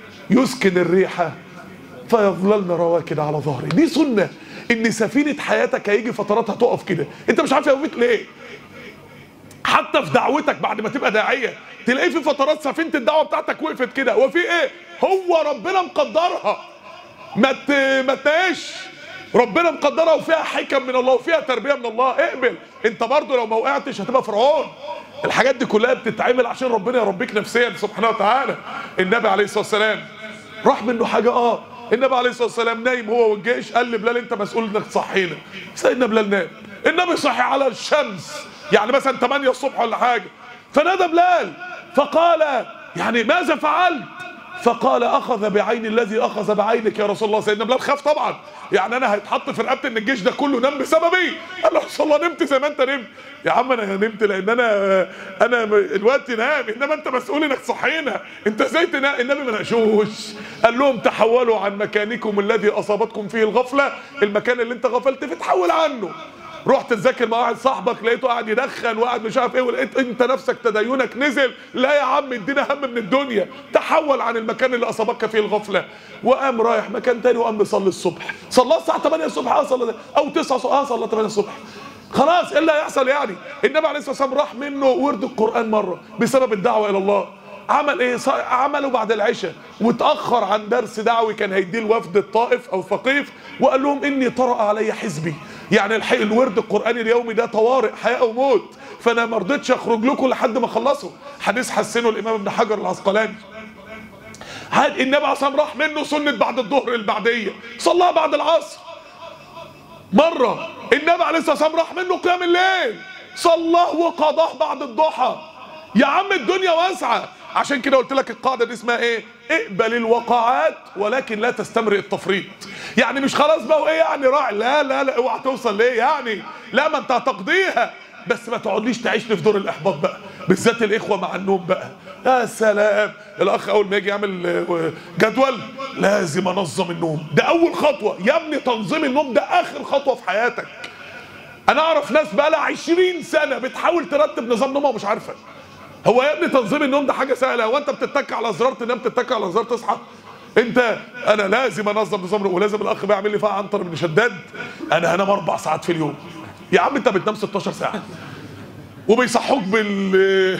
يسكن الريح فيظللن رواكد على ظهره دي سنه ان سفينه حياتك هيجي فترات هتقف كده انت مش عارف يقومك ليه حتى في دعوتك بعد ما تبقى داعيه تلاقي في فترات سفينه الدعوه بتاعتك وقفت كده هو في ايه هو ربنا مقدرها ما ت... ما تناقش ربنا مقدرها وفيها حكم من الله وفيها تربيه من الله اقبل انت برضو لو ما وقعتش هتبقى فرعون الحاجات دي كلها بتتعمل عشان ربنا يربيك نفسيا سبحانه وتعالى النبي عليه الصلاه والسلام راح منه حاجه اه النبي عليه الصلاه والسلام نايم هو والجيش قال لبلال انت مسؤول انك تصحينا سيدنا بلال نام النبي صحي على الشمس يعني مثلا 8 الصبح ولا حاجه فنادى بلال فقال يعني ماذا فعلت فقال اخذ بعين الذي اخذ بعينك يا رسول الله سيدنا بلال خاف طبعا يعني انا هيتحط في رقبتي ان الجيش ده كله نام بسببي قال له يا رسول الله نمت زي ما انت نمت يا عم انا نمت لان انا انا الوقت نام انما انت مسؤول انك تصحينا انت ازاي تنام النبي ما ناقشوش قال لهم تحولوا عن مكانكم الذي اصابتكم فيه الغفله المكان اللي انت غفلت فيه تحول عنه رحت تذاكر مع واحد صاحبك لقيته قاعد يدخن وقاعد مش عارف ايه ولقيت انت نفسك تدينك نزل لا يا عم ادينا هم من الدنيا تحول عن المكان اللي اصابك فيه الغفله وقام رايح مكان تاني وقام مصلي الصبح صلى الساعه 8 الصبح اه صلى او 9 اه صلى 8 الصبح خلاص ايه اللي هيحصل يعني النبي عليه الصلاه والسلام راح منه ورد القران مره بسبب الدعوه الى الله عمل ايه ص- عمله بعد العشاء واتاخر عن درس دعوي كان هيديه الوفد الطائف او ثقيف وقال لهم اني طرأ علي حزبي يعني الحق الورد القراني اليومي ده طوارئ حياه وموت فانا ما رضيتش اخرج لكم لحد ما اخلصه حديث حسنه الامام ابن حجر العسقلاني هاد النبي عليه الصلاه والسلام راح منه سنه بعد الظهر البعديه صلاها بعد العصر مرة النبي عليه الصلاة والسلام راح منه قيام الليل صلاه وقضاه بعد الضحى يا عم الدنيا واسعة عشان كده قلت لك القاعدة دي اسمها ايه اقبل الوقعات ولكن لا تستمرئ التفريط يعني مش خلاص بقى وايه يعني راعي لا لا لا اوعى توصل ليه يعني لا ما انت هتقضيها بس ما تقعدليش تعيشني في دور الاحباط بقى بالذات الاخوه مع النوم بقى يا سلام الاخ اول ما يجي يعمل آه، جدول لازم انظم النوم ده اول خطوه يا ابني تنظيم النوم ده اخر خطوه في حياتك انا اعرف ناس بقى لها 20 سنه بتحاول ترتب نظام نومها ومش عارفه هو يا ابني تنظيم النوم ده حاجه سهله هو انت بتتك على زرار تنام تتك على زرار تصحى انت انا لازم انظم نظام نوم ولازم الاخ بقى يعمل لي فيها عنتر بن شداد انا هنام اربع ساعات في اليوم يا عم انت بتنام 16 ساعه وبيصحوك بال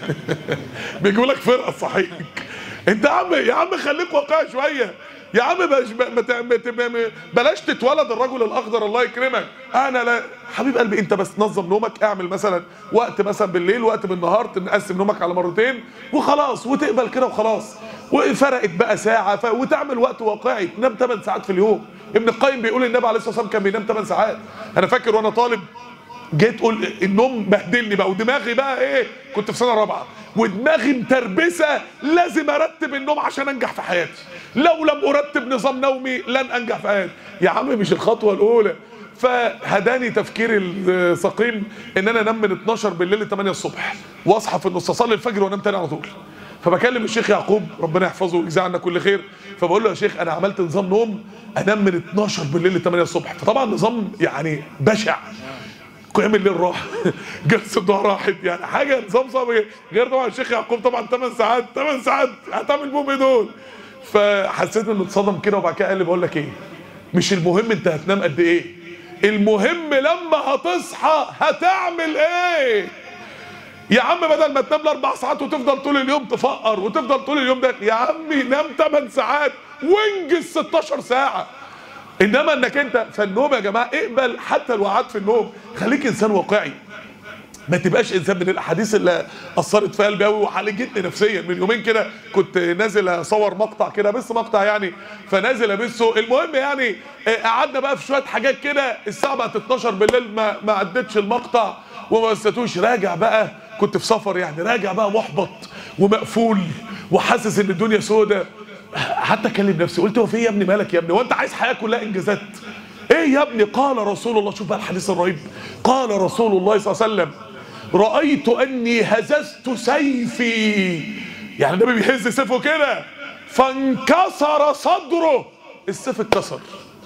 بيجيبوا لك فرقه تصحيك انت يا عم يا عم خليك واقعي شويه يا عم بلاش ما ت- ما ت- ما- بلاش تتولد الرجل الاخضر الله يكرمك انا لا حبيب قلبي انت بس نظم نومك اعمل مثلا وقت مثلا بالليل وقت بالنهار تقسم نومك على مرتين وخلاص وتقبل كده وخلاص وفرقت بقى ساعه ف... وتعمل وقت واقعي تنام 8 ساعات في اليوم ابن القيم بيقول النبي عليه الصلاه والسلام كان بينام 8 ساعات انا فاكر وانا طالب جيت تقول النوم بهدلني بقى ودماغي بقى ايه كنت في سنه رابعه ودماغي متربسه لازم ارتب النوم عشان انجح في حياتي لو لم ارتب نظام نومي لن انجح في حياتي يا عم مش الخطوه الاولى فهداني تفكير السقيم ان انا انام من 12 بالليل ل 8 الصبح واصحى في النص اصلي الفجر وانام تاني على طول فبكلم الشيخ يعقوب ربنا يحفظه ويجزيه عنا كل خير فبقول له يا شيخ انا عملت نظام نوم انام من 12 بالليل ل 8 الصبح فطبعا نظام يعني بشع قيام الليل راح جلسه الضحى راحت يعني حاجه نظام صعب غير طبعا الشيخ يعقوب طبعا 8 ساعات 8 ساعات هتعمل بهم ايه دول فحسيت انه اتصدم كده وبعد كده قال لي بقول لك ايه مش المهم انت هتنام قد ايه المهم لما هتصحى هتعمل ايه يا عم بدل ما تنام لاربع ساعات وتفضل طول اليوم تفقر وتفضل طول اليوم ده يا عمي نام 8 ساعات وانجز 16 ساعه انما انك انت فالنوم يا جماعه اقبل حتى الوعاد في النوم خليك انسان واقعي ما تبقاش انسان من الاحاديث اللي اثرت في قلبي قوي وعالجتني نفسيا من يومين كده كنت نازل اصور مقطع كده بس مقطع يعني فنازل ابثه المهم يعني آه، قعدنا بقى في شويه حاجات كده الساعه بقت 12 بالليل ما ما عدتش المقطع وما بثتوش راجع بقى كنت في سفر يعني راجع بقى محبط ومقفول وحاسس ان الدنيا سودة حتى اكلم نفسي قلت هو في إيه يا ابني مالك يا ابني وانت عايز حياه كلها انجازات ايه يا ابني قال رسول الله شوف بقى الحديث الرهيب قال رسول الله صلى الله عليه وسلم رأيت أني هززت سيفي يعني النبي بيهز سيفه كده فانكسر صدره السيف اتكسر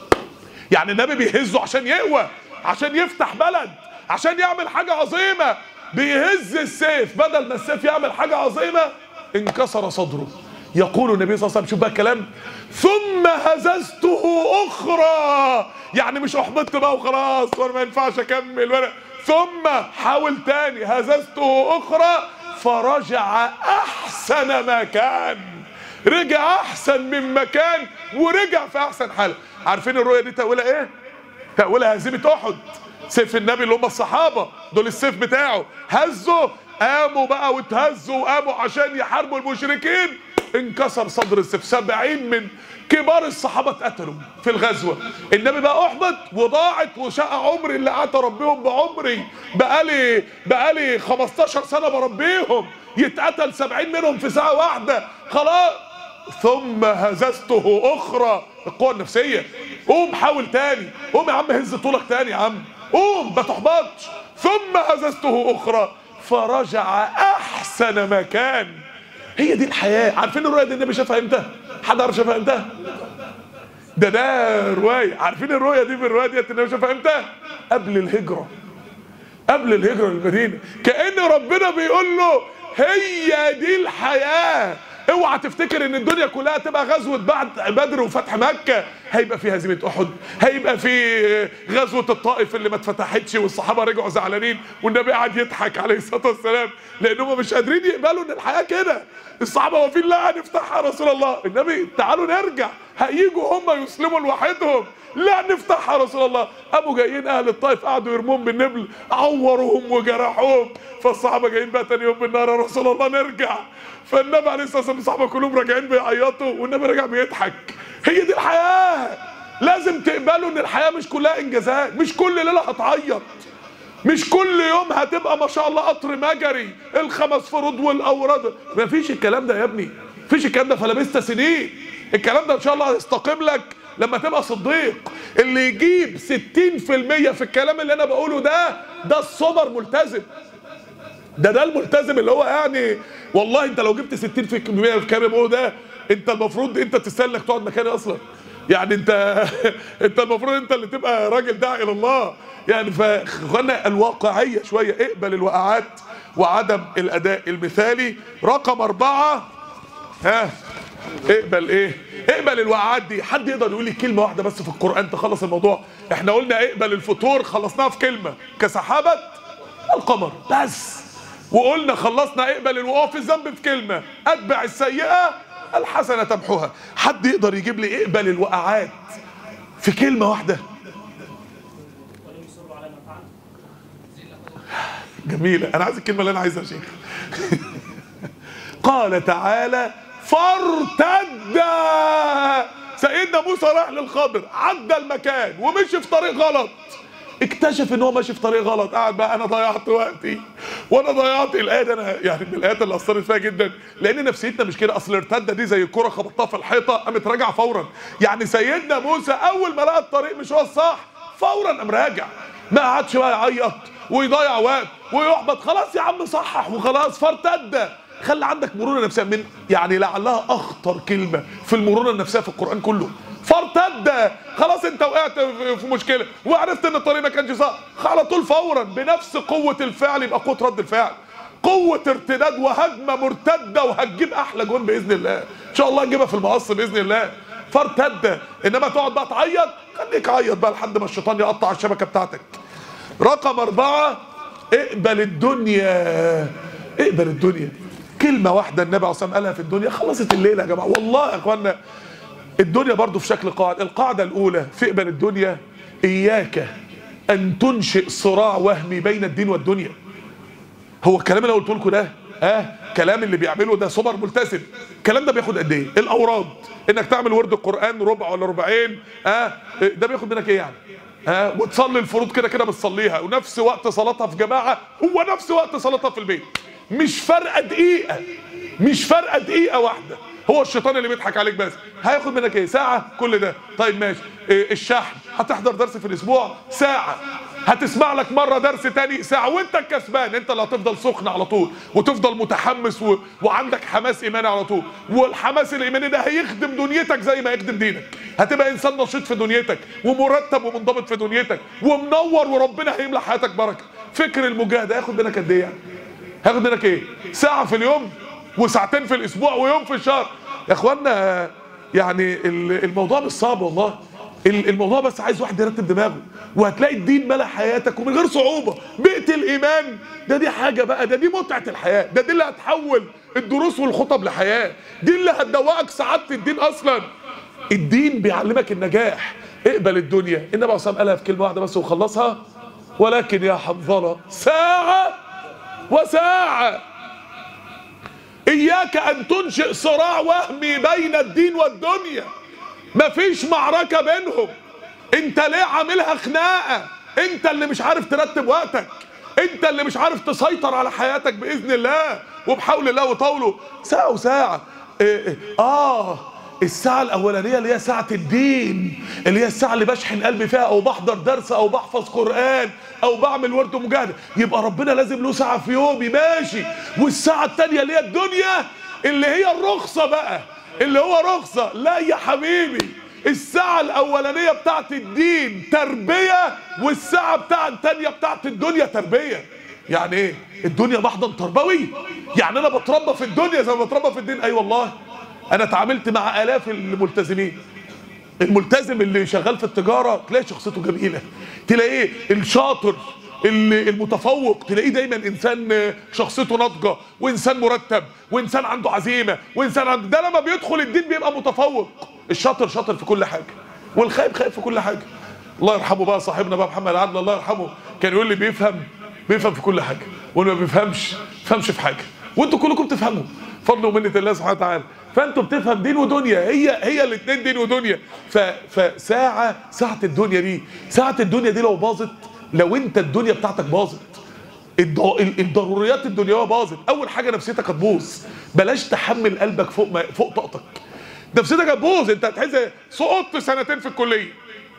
يعني النبي بيهزه عشان يقوى عشان يفتح بلد عشان يعمل حاجة عظيمة بيهز السيف بدل ما السيف يعمل حاجة عظيمة انكسر صدره يقول النبي صلى الله عليه وسلم شوف بقى الكلام ثم هززته اخرى يعني مش احبطت بقى وخلاص وانا ما ينفعش اكمل ولا ثم حاول تاني هززته اخرى فرجع احسن ما كان رجع احسن من مكان ورجع في احسن حال عارفين الرؤيه دي تاويلها ايه تاويلها هزيمه احد سيف النبي اللي هم الصحابه دول السيف بتاعه هزوا قاموا بقى واتهزوا وقاموا عشان يحاربوا المشركين انكسر صدر السيف سبعين من كبار الصحابه اتقتلوا في الغزوه النبي بقى احبط وضاعت وشاء عمري اللي قعدت اربيهم بعمري بقالي بقالي 15 سنه بربيهم يتقتل 70 منهم في ساعه واحده خلاص ثم هززته اخرى القوه النفسيه قوم حاول تاني قوم يا عم هز طولك تاني يا عم قوم ما تحبطش ثم هززته اخرى فرجع احسن ما كان هي دي الحياه عارفين الرؤيه دي النبي شافها امتى حد عارف شافها امتى ده ده روايه عارفين الرؤيه دي في الروايه ديت النبي شافها امتى قبل الهجره قبل الهجره للمدينه كان ربنا بيقول له هي دي الحياه اوعى تفتكر ان الدنيا كلها تبقى غزوه بعد بدر وفتح مكه هيبقى في هزيمه احد هيبقى في غزوه الطائف اللي ما اتفتحتش والصحابه رجعوا زعلانين والنبي قعد يضحك عليه الصلاه والسلام لانهم مش قادرين يقبلوا ان الحياه كده الصحابه واقفين لا هنفتحها يا رسول الله النبي تعالوا نرجع هيجوا هم يسلموا لوحدهم لا نفتحها يا رسول الله قاموا جايين اهل الطائف قعدوا يرموهم بالنبل عوروهم وجرحوهم فالصحابه جايين بقى تاني يوم بالنار يا رسول الله نرجع فالنبي عليه الصلاه والسلام الصحابه كلهم راجعين بيعيطوا والنبي راجع بيضحك هي دي الحياه لازم تقبلوا ان الحياه مش كلها انجازات مش كل ليله هتعيط مش كل يوم هتبقى ما شاء الله قطر مجري الخمس فروض والاوراد مفيش الكلام ده يا ابني مفيش الكلام ده فلبست سنين الكلام ده ان شاء الله هيستقيم لك لما تبقى صديق اللي يجيب 60% في الكلام اللي انا بقوله ده ده الصبر ملتزم ده ده الملتزم اللي هو يعني والله انت لو جبت 60% في الكلام اللي بقوله ده انت المفروض انت تستاهل انك تقعد مكاني اصلا يعني انت انت المفروض انت اللي تبقى راجل داعي الى الله يعني فاخوانا الواقعيه شويه اقبل الوقعات وعدم الاداء المثالي رقم اربعه ها اقبل ايه اقبل الوقعات دي حد يقدر يقول لي كلمه واحده بس في القران تخلص الموضوع احنا قلنا اقبل الفطور خلصناها في كلمه كسحابه القمر بس وقلنا خلصنا اقبل الوقوع في الذنب في كلمه اتبع السيئه الحسنه تمحوها حد يقدر يجيب لي اقبل الوقعات في كلمه واحده جميلة أنا عايز الكلمة اللي أنا عايزها يا شيخ قال تعالى فارتد سيدنا موسى راح للخضر عدى المكان ومشي في طريق غلط اكتشف ان هو ماشي في طريق غلط قاعد بقى انا ضيعت وقتي وانا ضيعت الايه دي انا يعني من الايات اللي اثرت فيها جدا لان نفسيتنا مش كده اصل الارتده دي زي الكره خبطتها في الحيطه قامت راجعه فورا يعني سيدنا موسى اول ما لقى الطريق مش هو الصح فورا قام راجع ما قعدش بقى يعيط ويضيع وقت ويحبط خلاص يا عم صحح وخلاص فارتد خلي عندك مرونه نفسيه من يعني لعلها اخطر كلمه في المرونه النفسيه في القران كله فارتد خلاص انت وقعت في مشكله وعرفت ان الطريق ما كانش صح على طول فورا بنفس قوه الفعل يبقى قوه رد الفعل قوة ارتداد وهجمة مرتدة وهتجيب أحلى جون بإذن الله إن شاء الله نجيبها في المقص بإذن الله فارتد إنما تقعد بقى تعيط خليك عيط بقى لحد ما الشيطان يقطع الشبكة بتاعتك رقم أربعة اقبل الدنيا اقبل الدنيا كلمة واحدة النبي عليه الصلاة والسلام قالها في الدنيا خلصت الليلة يا جماعة والله يا اخوانا الدنيا برضو في شكل قاعدة القاعدة الأولى في اقبل الدنيا إياك أن تنشئ صراع وهمي بين الدين والدنيا هو الكلام اللي قلت لكم ده اه كلام اللي بيعمله ده سوبر ملتزم الكلام ده بياخد قد ايه الاوراد انك تعمل ورد القران ربع ولا ربعين اه ده بياخد منك ايه يعني ها وتصلي الفروض كده كده بتصليها ونفس وقت صلاتها في جماعه هو نفس وقت صلاتها في البيت مش فارقه دقيقه مش فارقه دقيقه واحده هو الشيطان اللي بيضحك عليك بس هياخد منك ايه ساعه كل ده طيب ماشي إيه الشحن هتحضر درس في الاسبوع ساعه هتسمع لك مره درس تاني ساعه وانت الكسبان انت اللي هتفضل سخن على طول وتفضل متحمس و... وعندك حماس ايماني على طول والحماس الايماني ده هيخدم دنيتك زي ما يخدم دينك هتبقى انسان نشيط في دنيتك ومرتب ومنضبط في دنيتك ومنور وربنا هيملى حياتك بركه فكر المجاهده هياخد منك قد ايه يعني هياخد منك ايه ساعه في اليوم وساعتين في الاسبوع ويوم في الشهر يا اخوانا يعني الموضوع مش صعب والله الموضوع بس عايز واحد يرتب دماغه وهتلاقي الدين ملا حياتك ومن غير صعوبه بيئه الايمان ده دي حاجه بقى ده دي متعه الحياه ده دي اللي هتحول الدروس والخطب لحياه دي اللي هتدوقك سعاده الدين اصلا الدين بيعلمك النجاح اقبل الدنيا النبي عليه الصلاه والسلام قالها في كلمه واحده بس وخلصها ولكن يا حنظله ساعه وساعه اياك ان تنشئ صراع وهمي بين الدين والدنيا مفيش معركة بينهم انت ليه عاملها خناقة انت اللي مش عارف ترتب وقتك انت اللي مش عارف تسيطر على حياتك باذن الله وبحول الله وطوله ساعة وساعة إيه إيه اه الساعة الأولانية اللي هي ساعة الدين اللي هي الساعة اللي بشحن قلبي فيها أو بحضر درس أو بحفظ قرآن أو بعمل ورد مجاهدة يبقى ربنا لازم له ساعة في يومي ماشي والساعة التانية اللي هي الدنيا اللي هي الرخصة بقى اللي هو رخصة لا يا حبيبي الساعة الأولانية بتاعت الدين تربية والساعة بتاعت التانية بتاعت الدنيا تربية يعني ايه الدنيا محضن تربوي يعني انا بتربى في الدنيا زي ما بتربى في الدين اي أيوة والله انا اتعاملت مع الاف الملتزمين الملتزم اللي شغال في التجاره تلاقي شخصيته جميله تلاقيه الشاطر المتفوق تلاقيه دايما انسان شخصيته ناضجه وانسان مرتب وانسان عنده عزيمه وانسان عنده ده لما بيدخل الدين بيبقى متفوق الشاطر شاطر في كل حاجه والخايب خايب في كل حاجه الله يرحمه بقى صاحبنا بقى محمد عدل الله يرحمه كان يقول لي بيفهم بيفهم في كل حاجه واللي ما بيفهمش بيفهمش في حاجه وانتوا كلكم تفهموا فضل ومنه الله سبحانه وتعالى فانتوا بتفهم دين ودنيا هي هي الاثنين دين ودنيا ف فساعه ساعه الدنيا دي ساعه الدنيا دي لو باظت لو انت الدنيا بتاعتك باظت الضروريات الدنيويه باظت اول حاجه نفسيتك هتبوظ بلاش تحمل قلبك فوق ما فوق طاقتك نفسيتك هتبوظ انت هتحس سقطت سنتين في الكليه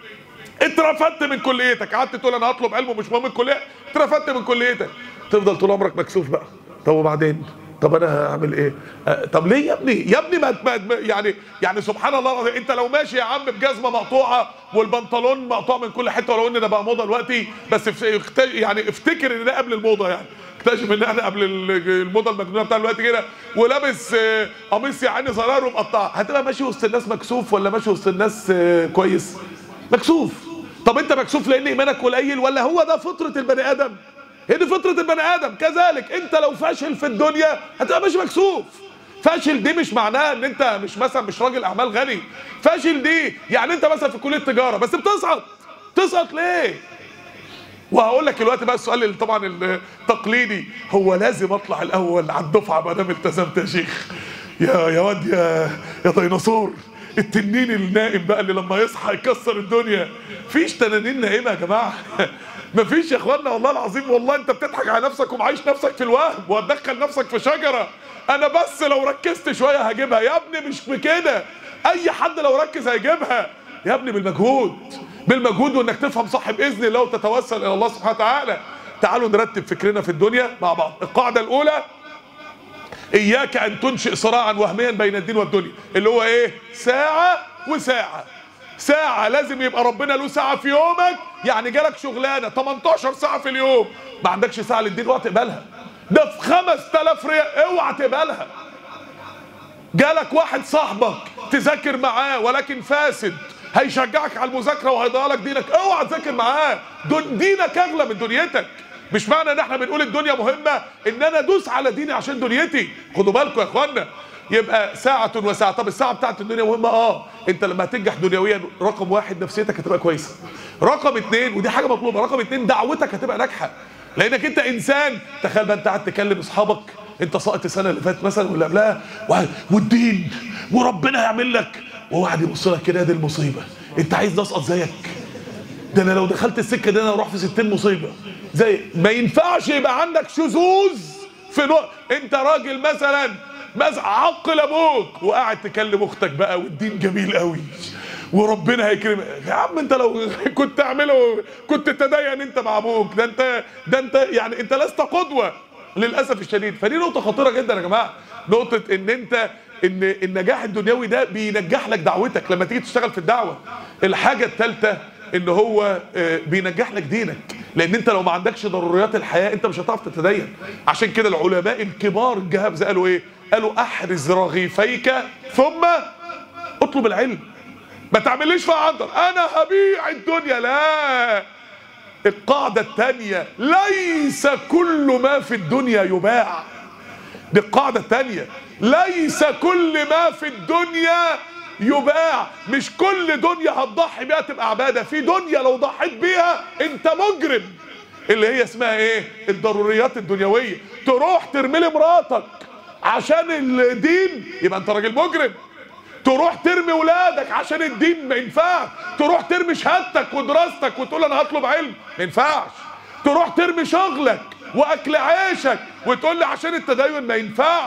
اترفدت من كليتك قعدت تقول انا هطلب علم ومش مهم الكليه اترفدت من كليتك تفضل طول عمرك مكسوف بقى طب وبعدين طب انا هعمل ايه أه طب ليه يا ابني يا ابني ما ما يعني يعني سبحان الله العظيم انت لو ماشي يا عم بجزمه مقطوعه والبنطلون مقطوع من كل حته ولو ان ده بقى موضه دلوقتي بس يعني افتكر ان ده قبل الموضه يعني اكتشف ان احنا قبل الموضه المجنونه بتاع دلوقتي كده ولابس قميص يا عيني زرار ومقطع هتبقى ماشي وسط الناس مكسوف ولا ماشي وسط الناس كويس مكسوف طب انت مكسوف لان ايمانك قليل ولا هو ده فطره البني ادم هي دي فطره البني ادم كذلك انت لو فاشل في الدنيا هتبقى مش مكسوف فاشل دي مش معناها ان انت مش مثلا مش راجل اعمال غني فاشل دي يعني انت مثلا في كليه تجاره بس بتسقط تسقط ليه وهقول لك دلوقتي بقى السؤال اللي طبعا التقليدي هو لازم اطلع الاول على الدفعه ما دام التزمت يا شيخ يا يا واد يا يا ديناصور التنين النائم بقى اللي لما يصحى يكسر الدنيا فيش تنانين نائمه يا جماعه مفيش يا اخوانا والله العظيم والله انت بتضحك على نفسك ومعيش نفسك في الوهم وهتدخل نفسك في شجره انا بس لو ركزت شويه هجيبها يا ابني مش بكده اي حد لو ركز هيجيبها يا ابني بالمجهود بالمجهود وانك تفهم صح باذن الله وتتوسل الى الله سبحانه وتعالى تعالوا نرتب فكرنا في الدنيا مع بعض القاعده الاولى اياك ان تنشئ صراعا وهميا بين الدين والدنيا اللي هو ايه ساعه وساعه ساعة لازم يبقى ربنا له ساعة في يومك يعني جالك شغلانة 18 ساعة في اليوم ما عندكش ساعة للدين اوعى تقبلها ده في 5000 ريال اوعى تقبلها جالك واحد صاحبك تذاكر معاه ولكن فاسد هيشجعك على المذاكرة وهيضيع لك دينك اوعى تذاكر معاه دون دينك اغلى من دنيتك مش معنى ان احنا بنقول الدنيا مهمة ان انا ادوس على ديني عشان دنيتي خدوا بالكم يا اخوانا يبقى ساعة وساعة طب الساعة بتاعت الدنيا مهمة اه انت لما هتنجح دنيويا رقم واحد نفسيتك هتبقى كويسة رقم اتنين ودي حاجة مطلوبة رقم اتنين دعوتك هتبقى ناجحة لانك انت انسان تخيل بقى انت قاعد تكلم اصحابك انت سقطت السنة اللي فاتت مثلا واللي قبلها والدين وربنا هيعمل لك وهو قاعد يبص لك كده دي المصيبة انت عايز نسقط زيك ده انا لو دخلت السكة دي انا اروح في 60 مصيبة زي ما ينفعش يبقى عندك شذوذ في نوع انت راجل مثلا مثلا عقل ابوك وقاعد تكلم اختك بقى والدين جميل قوي وربنا هيكرمك يا عم انت لو كنت تعمله كنت تدين انت مع ابوك ده انت ده انت يعني انت لست قدوه للاسف الشديد فدي نقطه خطيره جدا يا جماعه نقطه ان انت ان النجاح الدنيوي ده بينجح لك دعوتك لما تيجي تشتغل في الدعوه الحاجه الثالثه ان هو بينجح لك دينك لان انت لو ما عندكش ضروريات الحياه انت مش هتعرف تتدين عشان كده العلماء الكبار الجهابزه قالوا ايه قالوا احرز رغيفيك ثم اطلب العلم ما تعمليش في عنتر انا هبيع الدنيا لا القاعدة الثانية ليس كل ما في الدنيا يباع دي القاعدة الثانية ليس كل ما في الدنيا يباع مش كل دنيا هتضحي بيها تبقى عبادة في دنيا لو ضحيت بيها انت مجرم اللي هي اسمها ايه الضروريات الدنيوية تروح ترمي لي مراتك عشان الدين يبقى انت راجل مجرم تروح ترمي ولادك عشان الدين ما ينفعش تروح ترمي شهادتك ودراستك وتقول انا هطلب علم ما ينفعش تروح ترمي شغلك واكل عيشك وتقول لي عشان التدين ما ينفعش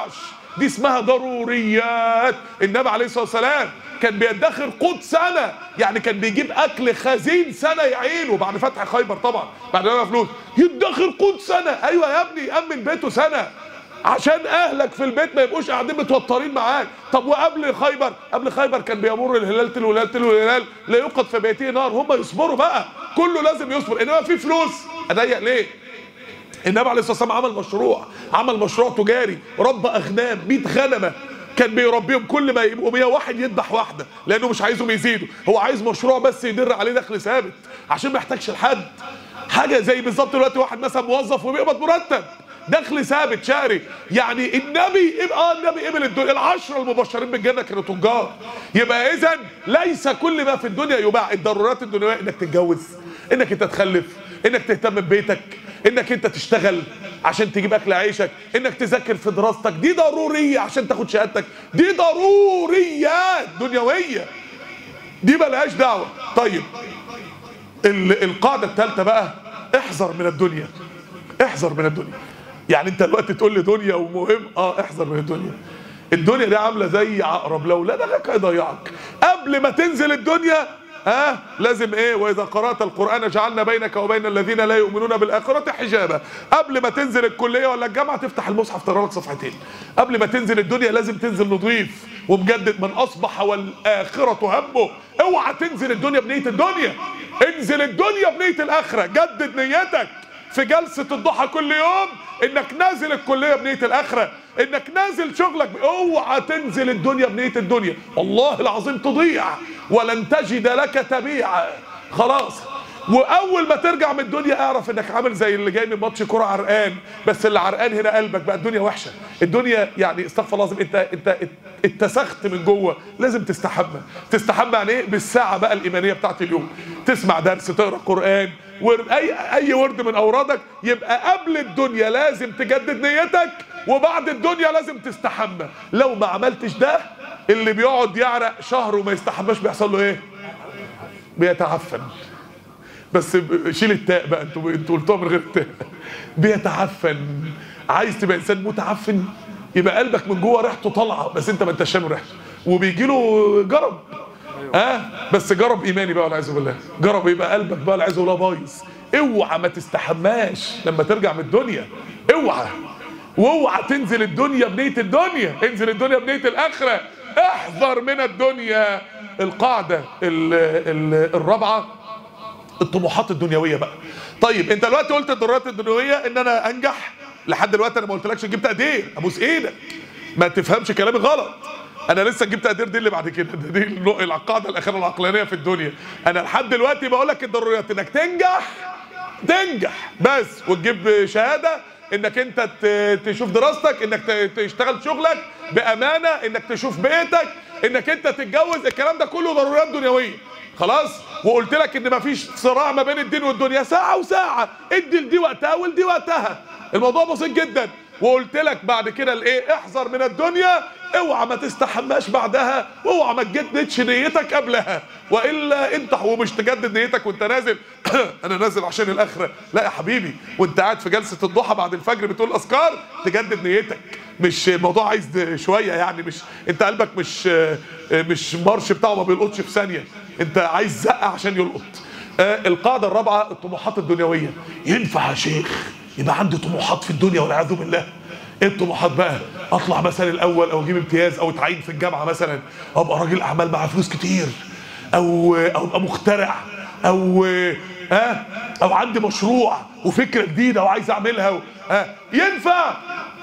دي اسمها ضروريات النبي عليه الصلاه والسلام كان بيدخر قوت سنه يعني كان بيجيب اكل خزين سنه يعينه بعد فتح خيبر طبعا بعد ما فلوس يدخر قوت سنه ايوه يا ابني امن بيته سنه عشان اهلك في البيت ما يبقوش قاعدين متوترين معاك طب وقبل خيبر قبل خيبر كان بيمر الهلال تلو الهلال تلو الهلال لا يوقد في بيته نار هم يصبروا بقى كله لازم يصبر انما في فلوس اضيق ليه النبي عليه الصلاه والسلام عمل مشروع عمل مشروع تجاري ربى اغنام 100 غنمه كان بيربيهم كل ما يبقوا 100 واحد يذبح واحده لانه مش عايزهم يزيدوا هو عايز مشروع بس يدر عليه دخل ثابت عشان ما يحتاجش لحد حاجه زي بالظبط دلوقتي واحد مثلا موظف وبيقبض مرتب دخل ثابت شهري يعني النبي اه النبي قبل الدنيا العشره المبشرين بالجنه كانوا تجار يبقى اذا ليس كل ما في الدنيا يباع الضرورات الدنيويه انك تتجوز انك انت تخلف انك تهتم ببيتك انك انت تشتغل عشان تجيب اكل عيشك انك تذاكر في دراستك دي ضروريه عشان تاخد شهادتك دي ضروريات دنيويه دي ملهاش دعوه طيب ال- القاعده الثالثه بقى احذر من الدنيا احذر من الدنيا يعني انت دلوقتي تقول لي دنيا ومهم اه احذر من الدنيا الدنيا دي عامله زي عقرب لو لدغك هيضيعك قبل ما تنزل الدنيا ها آه لازم ايه واذا قرات القران جعلنا بينك وبين الذين لا يؤمنون بالاخره حجابا قبل ما تنزل الكليه ولا الجامعه تفتح المصحف تقرا لك صفحتين قبل ما تنزل الدنيا لازم تنزل نظيف ومجدد من اصبح والاخره همه اوعى تنزل الدنيا بنيه الدنيا انزل الدنيا بنيه الاخره جدد نيتك في جلسة الضحى كل يوم انك نازل الكلية بنية الاخرة انك نازل شغلك ب- اوعى تنزل الدنيا بنية الدنيا والله العظيم تضيع ولن تجد لك تبيعا خلاص واول ما ترجع من الدنيا اعرف انك عامل زي اللي جاي من ماتش كوره عرقان بس اللي عرقان هنا قلبك بقى الدنيا وحشه الدنيا يعني استغفر الله العظيم انت انت اتسخت من جوه لازم تستحمى تستحمى يعني ايه بالساعه بقى الايمانيه بتاعت اليوم تسمع درس تقرا قران ورد اي اي ورد من اورادك يبقى قبل الدنيا لازم تجدد نيتك وبعد الدنيا لازم تستحمى لو ما عملتش ده اللي بيقعد يعرق شهر وما يستحماش بيحصل له ايه بيتعفن بس ب- شيل التاء بقى انتوا انتوا قلتوها من غير التاء بيتعفن عايز تبقى انسان متعفن يبقى قلبك من جوه ريحته طالعه بس انت ما انتش شامم ريحته وبيجي له جرب اه بس جرب ايماني بقى والعياذ بالله جرب يبقى قلبك بقى والعياذ بالله بايظ اوعى ما تستحماش لما ترجع من الدنيا اوعى واوعى تنزل الدنيا بنيه الدنيا انزل الدنيا بنيه الاخره احذر من الدنيا القاعده ال ال الرابعه الطموحات الدنيويه بقى طيب انت دلوقتي قلت الضرورات الدنيويه ان انا انجح لحد دلوقتي انا ما قلتلكش جبت تقدير ابوس ايدك ما تفهمش كلامي غلط انا لسه جبت تقدير دي اللي بعد كده دي النق- القاعده الاخيره العقلانيه في الدنيا انا لحد دلوقتي بقول لك الضروريات انك تنجح تنجح بس وتجيب شهاده انك انت ت- تشوف دراستك انك ت- تشتغل شغلك بامانه انك تشوف بيتك انك انت تتجوز الكلام ده كله ضروريات دنيويه خلاص وقلت لك ان مفيش صراع ما بين الدين والدنيا ساعه وساعه ادي لدي وقتها ولدي وقتها الموضوع بسيط جدا وقلت لك بعد كده الايه احذر من الدنيا اوعى ما تستحماش بعدها واوعى ما تجددش نيتك قبلها والا انت ومش تجدد نيتك وانت نازل انا نازل عشان الاخره لا يا حبيبي وانت قاعد في جلسه الضحى بعد الفجر بتقول اذكار تجدد نيتك مش الموضوع عايز شويه يعني مش انت قلبك مش مش مارش بتاعه ما بيلقطش في ثانيه انت عايز زقه عشان يلقط آه، القاعده الرابعه الطموحات الدنيويه ينفع يا شيخ يبقى عندي طموحات في الدنيا والعياذ بالله ايه الطموحات بقى اطلع مثلا الاول او اجيب امتياز او اتعين في الجامعه مثلا او ابقى راجل اعمال معاه فلوس كتير او او ابقى مخترع او ها او عندي مشروع وفكره جديده وعايز اعملها و... ها ينفع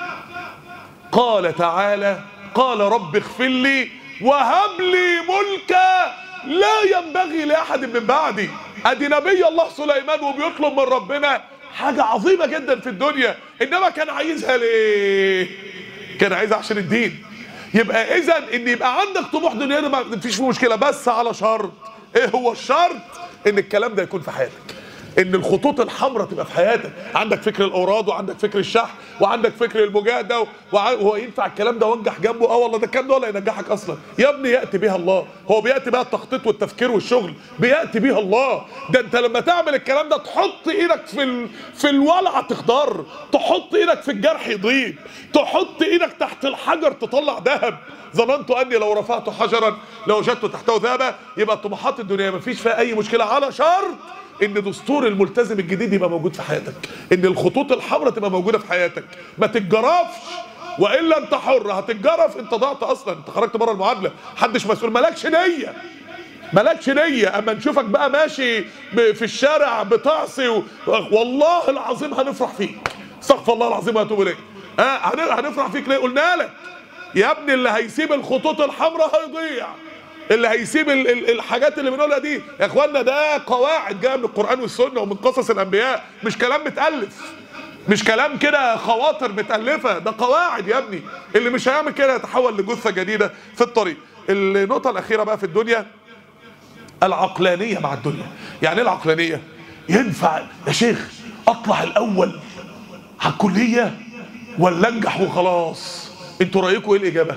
قال تعالى قال رب اغفر لي وهب لي ملكا لا ينبغي لاحد من بعدي ادي نبي الله سليمان وبيطلب من ربنا حاجه عظيمه جدا في الدنيا انما كان عايزها ليه كان عايزها عشان الدين يبقى اذا ان يبقى عندك طموح دنيوي ما فيش فيه مشكله بس على شرط ايه هو الشرط ان الكلام ده يكون في حياتك ان الخطوط الحمراء تبقى في حياتك عندك فكر الاوراد وعندك فكر الشح وعندك فكر المجاهده وع- وهو ينفع الكلام ده وانجح جنبه اه والله ده الكلام ده ولا ينجحك اصلا يا ابني ياتي بها الله هو بياتي بها التخطيط والتفكير والشغل بياتي بها الله ده انت لما تعمل الكلام ده تحط ايدك في ال... في الولعه تخضر تحط ايدك في الجرح يضيب تحط ايدك تحت الحجر تطلع ذهب ظننت اني لو رفعت حجرا لوجدت تحته ذهبا يبقى الطموحات الدنيا ما فيش فيها اي مشكله على شرط ان دستور الملتزم الجديد يبقى موجود في حياتك ان الخطوط الحمراء تبقى موجوده في حياتك ما تتجرفش والا انت حر هتتجرف انت ضعت اصلا انت خرجت بره المعادله محدش مسؤول مالكش نيه مالكش نية اما نشوفك بقى ماشي ب- في الشارع بتعصي و... والله العظيم هنفرح فيك استغفر الله العظيم واتوب اليه ها هن- هنفرح فيك ليه قلنا لك يا ابني اللي هيسيب الخطوط الحمراء هيضيع اللي هيسيب ال ال الحاجات اللي بنقولها دي يا اخوانا ده قواعد جايه من القران والسنه ومن قصص الانبياء مش كلام متالف مش كلام كده خواطر متالفه ده قواعد يا ابني اللي مش هيعمل كده يتحول لجثه جديده في الطريق النقطه الاخيره بقى في الدنيا العقلانية مع الدنيا يعني ايه العقلانية ينفع يا شيخ اطلع الاول على الكلية ولا انجح وخلاص انتوا رايكم ايه الاجابة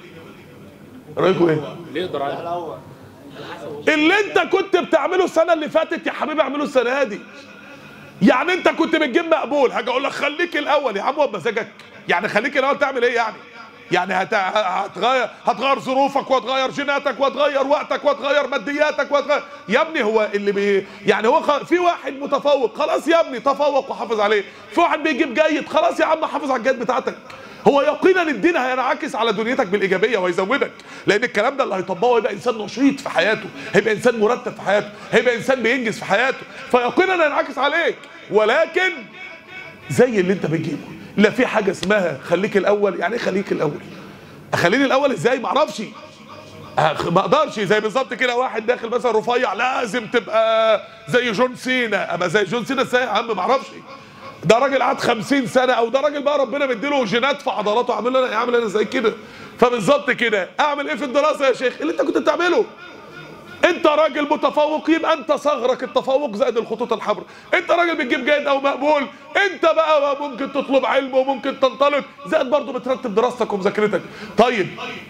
رايكم ايه اللي يقدر على اللي انت كنت بتعمله السنة اللي فاتت يا حبيبي اعمله السنة دي يعني انت كنت بتجيب مقبول هاجي اقول لك خليك الاول يا عم هو بمزاجك يعني خليك الاول تعمل ايه يعني يعني هت... هتغير هتغير ظروفك وهتغير جيناتك وهتغير وقتك وهتغير مادياتك وهتغير يا ابني هو اللي بي يعني هو خ... في واحد متفوق خلاص يا ابني تفوق وحافظ عليه في واحد بيجيب جيد خلاص يا عم حافظ على الجيد بتاعتك هو يقينا الدين هينعكس على دنيتك بالايجابيه وهيزودك لان الكلام ده اللي هيطبقه هيبقى انسان نشيط في حياته هيبقى انسان مرتب في حياته هيبقى انسان بينجز في حياته فيقينا هينعكس عليك ولكن زي اللي انت بتجيبه لا في حاجه اسمها خليك الاول يعني ايه خليك الاول اخليني الاول ازاي ما اعرفش أخ- ما اقدرش زي بالظبط كده واحد داخل مثلا رفيع لازم تبقى زي جون سينا اما زي جون سينا ازاي يا عم ما اعرفش ده راجل قعد 50 سنه او ده راجل بقى ربنا مديله جينات في عضلاته عامل انا اعمل انا زي كده فبالظبط كده اعمل ايه في الدراسه يا شيخ اللي انت كنت بتعمله انت راجل متفوق يبقى انت صغرك التفوق زائد الخطوط الحمراء انت راجل بتجيب جيد او مقبول انت بقى ممكن تطلب علم وممكن تنطلق زائد برضه بترتب دراستك ومذاكرتك طيب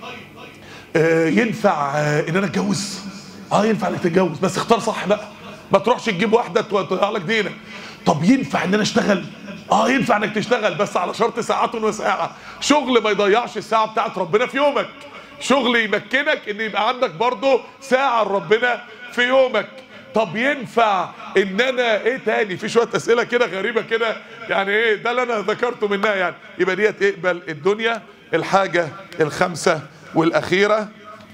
آه ينفع آه ان انا اتجوز اه ينفع انك تتجوز بس اختار صح بقى ما تروحش تجيب واحده تضيع لك دينك طب ينفع ان انا اشتغل اه ينفع انك تشتغل بس على شرط ساعات وساعه شغل ما يضيعش الساعه بتاعت ربنا في يومك شغل يمكنك ان يبقى عندك برضه ساعه لربنا في يومك طب ينفع ان انا ايه تاني في شويه اسئله كده غريبه كده يعني ايه ده اللي انا ذكرته منها يعني يبقى ديت اقبل الدنيا الحاجه الخامسه والاخيره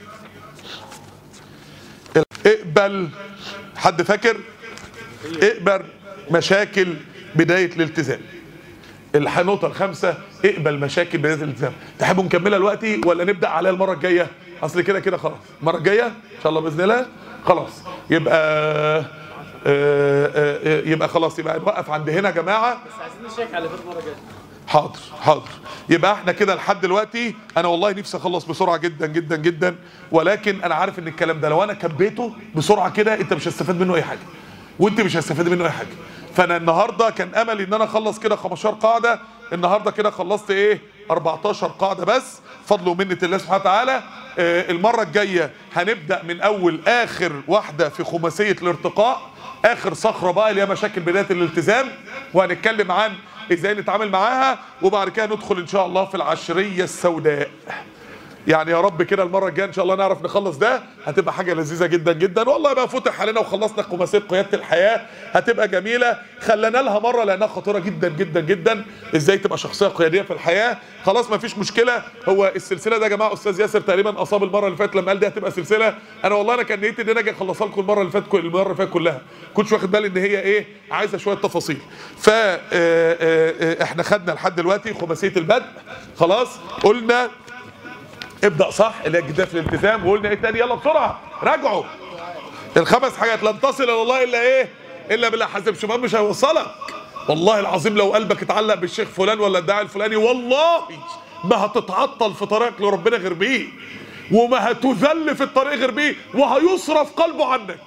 اقبل حد فاكر اقبل مشاكل بدايه الالتزام النقطة الخامسة اقبل مشاكل بداية الالتزام تحبوا نكملها دلوقتي ولا نبدأ عليها المرة الجاية اصل كده كده خلاص المرة الجاية ان شاء الله بإذن الله خلاص يبقى آه، آه، آه، يبقى خلاص يبقى نوقف عند هنا يا جماعة بس عايزين نشيك على فيلم المره الجايه حاضر حاضر يبقى احنا كده لحد دلوقتي انا والله نفسي اخلص بسرعه جدا جدا جدا ولكن انا عارف ان الكلام ده لو انا كبيته بسرعه كده انت مش هتستفاد منه اي حاجه وانت مش هتستفاد منه اي حاجه فانا النهارده كان املي ان انا اخلص كده 15 قاعده النهارده كده خلصت ايه 14 قاعده بس فضل ومنه الله سبحانه وتعالى آه المره الجايه هنبدا من اول اخر واحده في خماسيه الارتقاء اخر صخره بقى اللي هي مشاكل بدايه الالتزام وهنتكلم عن ازاي نتعامل معاها وبعد كده ندخل ان شاء الله في العشريه السوداء يعني يا رب كده المره الجايه ان شاء الله نعرف نخلص ده هتبقى حاجه لذيذه جدا جدا والله بقى فتح علينا وخلصنا خماسيه قياده الحياه هتبقى جميله خلينا لها مره لانها خطيره جدا جدا جدا ازاي تبقى شخصيه قياديه في الحياه خلاص ما فيش مشكله هو السلسله ده يا جماعه استاذ ياسر تقريبا اصاب المره اللي فاتت لما قال دي هتبقى سلسله انا والله انا كان نيتي ان انا اجي اخلصها لكم المره اللي فاتت كل- المره اللي فاتت كلها كنتش واخد بالي ان هي ايه عايزه شويه تفاصيل ف آه، آه، آه، احنا خدنا لحد دلوقتي خماسيه البدء خلاص قلنا ابدا صح اللي هي الجديه في الالتزام وقلنا ايه تاني يلا بسرعه راجعوا الخمس حاجات لن تصل الى الله الا ايه الا بالله حسب شمال مش هيوصلك والله العظيم لو قلبك اتعلق بالشيخ فلان ولا الداعي الفلاني والله ما هتتعطل في طريقك لربنا غير بيه وما هتذل في الطريق غير بيه وهيصرف قلبه عنك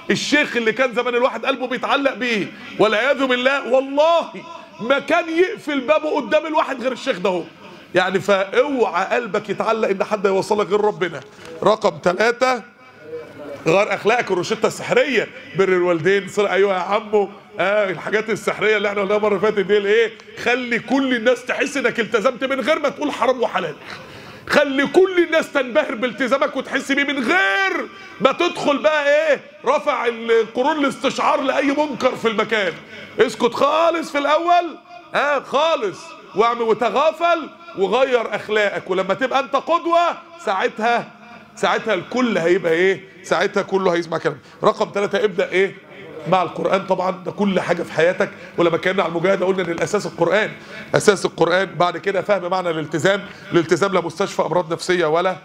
الشيخ اللي كان زمان الواحد قلبه بيتعلق بيه والعياذ بالله والله ما كان يقفل بابه قدام الواحد غير الشيخ ده هو يعني فاوعى قلبك يتعلق ان حد يوصلك غير ربنا رقم ثلاثة غير اخلاقك الروشته السحريه بر الوالدين صل ايوه يا عمو اه الحاجات السحريه اللي احنا قلناها المره اللي فاتت دي الايه خلي كل الناس تحس انك التزمت من غير ما تقول حرام وحلال خلي كل الناس تنبهر بالتزامك وتحس بيه من غير ما تدخل بقى ايه رفع القرون الاستشعار لاي منكر في المكان اسكت خالص في الاول اه خالص واعمل وتغافل وغير اخلاقك ولما تبقى انت قدوه ساعتها ساعتها الكل هيبقى ايه ساعتها كله هيسمع كلام رقم ثلاثة ابدأ ايه مع القرآن طبعا ده كل حاجة في حياتك ولما اتكلمنا على المجاهدة قلنا ان الاساس القرآن اساس القرآن بعد كده فهم معنى الالتزام الالتزام لا مستشفى امراض نفسية ولا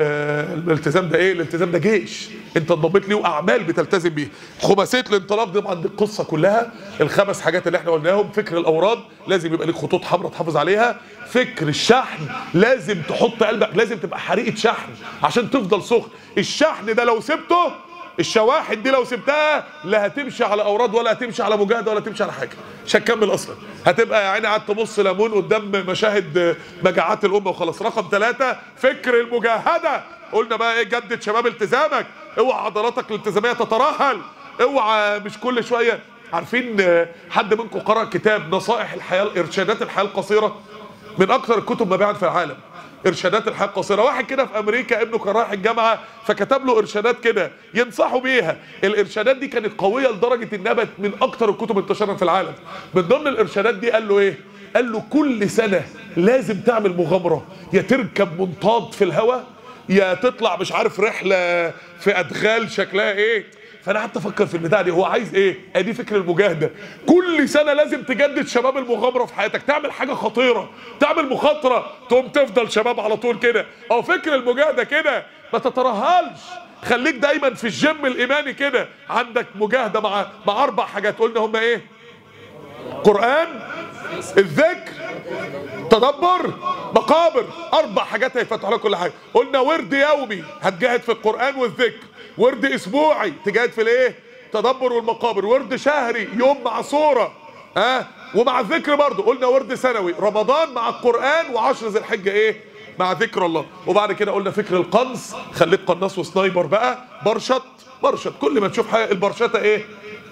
آه الالتزام ده ايه الالتزام ده جيش انت انضميت ليه واعمال بتلتزم بيه خماسيه الانطلاق دي طبعا دي القصه كلها الخمس حاجات اللي احنا قلناهم فكر الاوراد لازم يبقى ليك خطوط حمراء تحافظ عليها فكر الشحن لازم تحط قلبك لازم تبقى حريقه شحن عشان تفضل سخن الشحن ده لو سبته الشواحن دي لو سبتها لا هتمشي على اوراد ولا هتمشي على مجاهده ولا هتمشي على حاجه مش هتكمل اصلا هتبقى يا عيني قاعد تبص ليمون قدام مشاهد مجاعات الامه وخلاص رقم ثلاثة فكر المجاهده قلنا بقى ايه جدد شباب التزامك اوعى عضلاتك الالتزاميه تترهل اوعى مش كل شويه عارفين حد منكم قرأ كتاب نصائح الحياه ارشادات الحياه القصيره من اكثر الكتب مبيعا في العالم ارشادات الحياه القصيره واحد كده في امريكا ابنه كان رايح الجامعه فكتب له ارشادات كده ينصحوا بيها الارشادات دي كانت قويه لدرجه انها بقت من اكثر الكتب انتشارا في العالم من ضمن الارشادات دي قال له ايه قال له كل سنه لازم تعمل مغامره يا تركب منطاد في الهواء يا تطلع مش عارف رحله في ادغال شكلها ايه فانا قعدت افكر في البتاع دي هو عايز ايه ادي فكر المجاهده كل سنه لازم تجدد شباب المغامره في حياتك تعمل حاجه خطيره تعمل مخاطره تقوم تفضل شباب على طول كده او فكر المجاهده كده ما تترهلش خليك دايما في الجيم الايماني كده عندك مجاهده مع مع اربع حاجات قلنا هم ايه قران الذكر تدبر مقابر اربع حاجات هيفتحوا لك كل حاجه قلنا ورد يومي هتجاهد في القران والذكر ورد اسبوعي تجاهد في الايه تدبر والمقابر ورد شهري يوم مع صوره ها أه؟ ومع الذكر برضه قلنا ورد سنوي رمضان مع القران وعشر ذي الحجه ايه مع ذكر الله وبعد كده قلنا فكر القنص خليك قناص وسنايبر بقى برشط برشط كل ما تشوف حاجه البرشطه ايه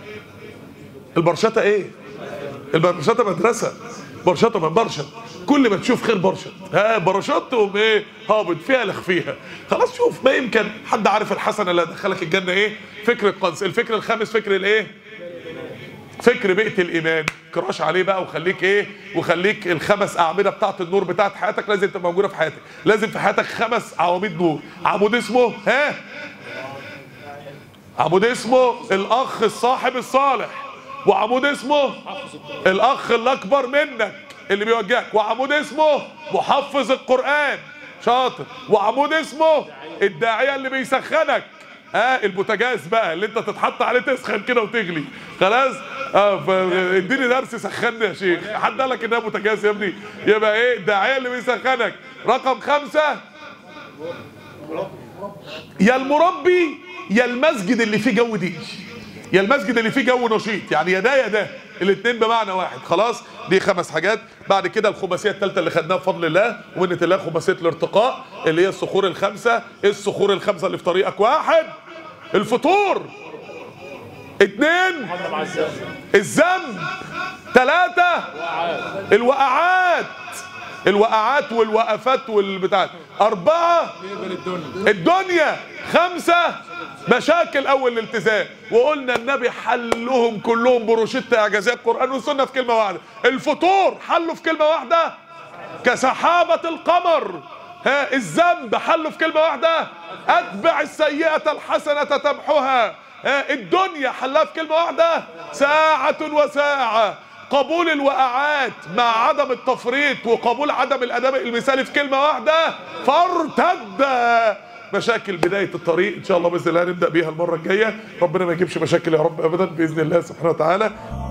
البرشطه ايه البرشطه مدرسه برشطه من برشط كل ما تشوف خير برشط ها برشط تقوم ايه هابط فيها لخ فيها خلاص شوف ما يمكن حد عارف الحسنه اللي هتدخلك الجنه ايه فكر القنص الفكر الخامس فكر الايه فكر بيئه الايمان كراش عليه بقى وخليك ايه وخليك الخمس اعمده بتاعت النور بتاعت حياتك لازم تبقى موجوده في حياتك لازم في حياتك خمس عواميد نور عمود اسمه ها عمود اسمه الاخ الصاحب الصالح وعمود اسمه الاخ الاكبر منك اللي بيوجهك وعمود اسمه محفظ القران شاطر وعمود اسمه الداعيه اللي بيسخنك اه البوتاجاز بقى اللي انت تتحط عليه تسخن كده وتغلي خلاص اه اديني درس سخني يا شيخ حد قال لك انها بوتاجاز يا ابني يبقى ايه الداعيه اللي بيسخنك رقم خمسة يا المربي يا المسجد اللي فيه جو دي يا المسجد اللي فيه جو نشيط يعني يا ده يا ده الاثنين بمعنى واحد خلاص دي خمس حاجات بعد كده الخماسيه الثالثه اللي خدناها بفضل الله ومنة الله خماسيه الارتقاء اللي هي الصخور الخمسه ايه الصخور الخمسه اللي في طريقك واحد الفطور اثنين الذنب ثلاثة الوقعات الوقعات والوقفات والبتاعات أربعة الدنيا خمسة مشاكل أول الالتزام وقلنا النبي حلهم كلهم بروشتة إعجازية القرآن والسنة في كلمة واحدة الفطور حله في كلمة واحدة كسحابة القمر ها الذنب حله في كلمة واحدة أتبع السيئة الحسنة تمحها ها الدنيا حلها في كلمة واحدة ساعة وساعة قبول الوقعات مع عدم التفريط وقبول عدم الاداء المثالي في كلمه واحده فارتد مشاكل بدايه الطريق ان شاء الله باذن الله نبدا بيها المره الجايه ربنا ما يجيبش مشاكل يا رب ابدا باذن الله سبحانه وتعالى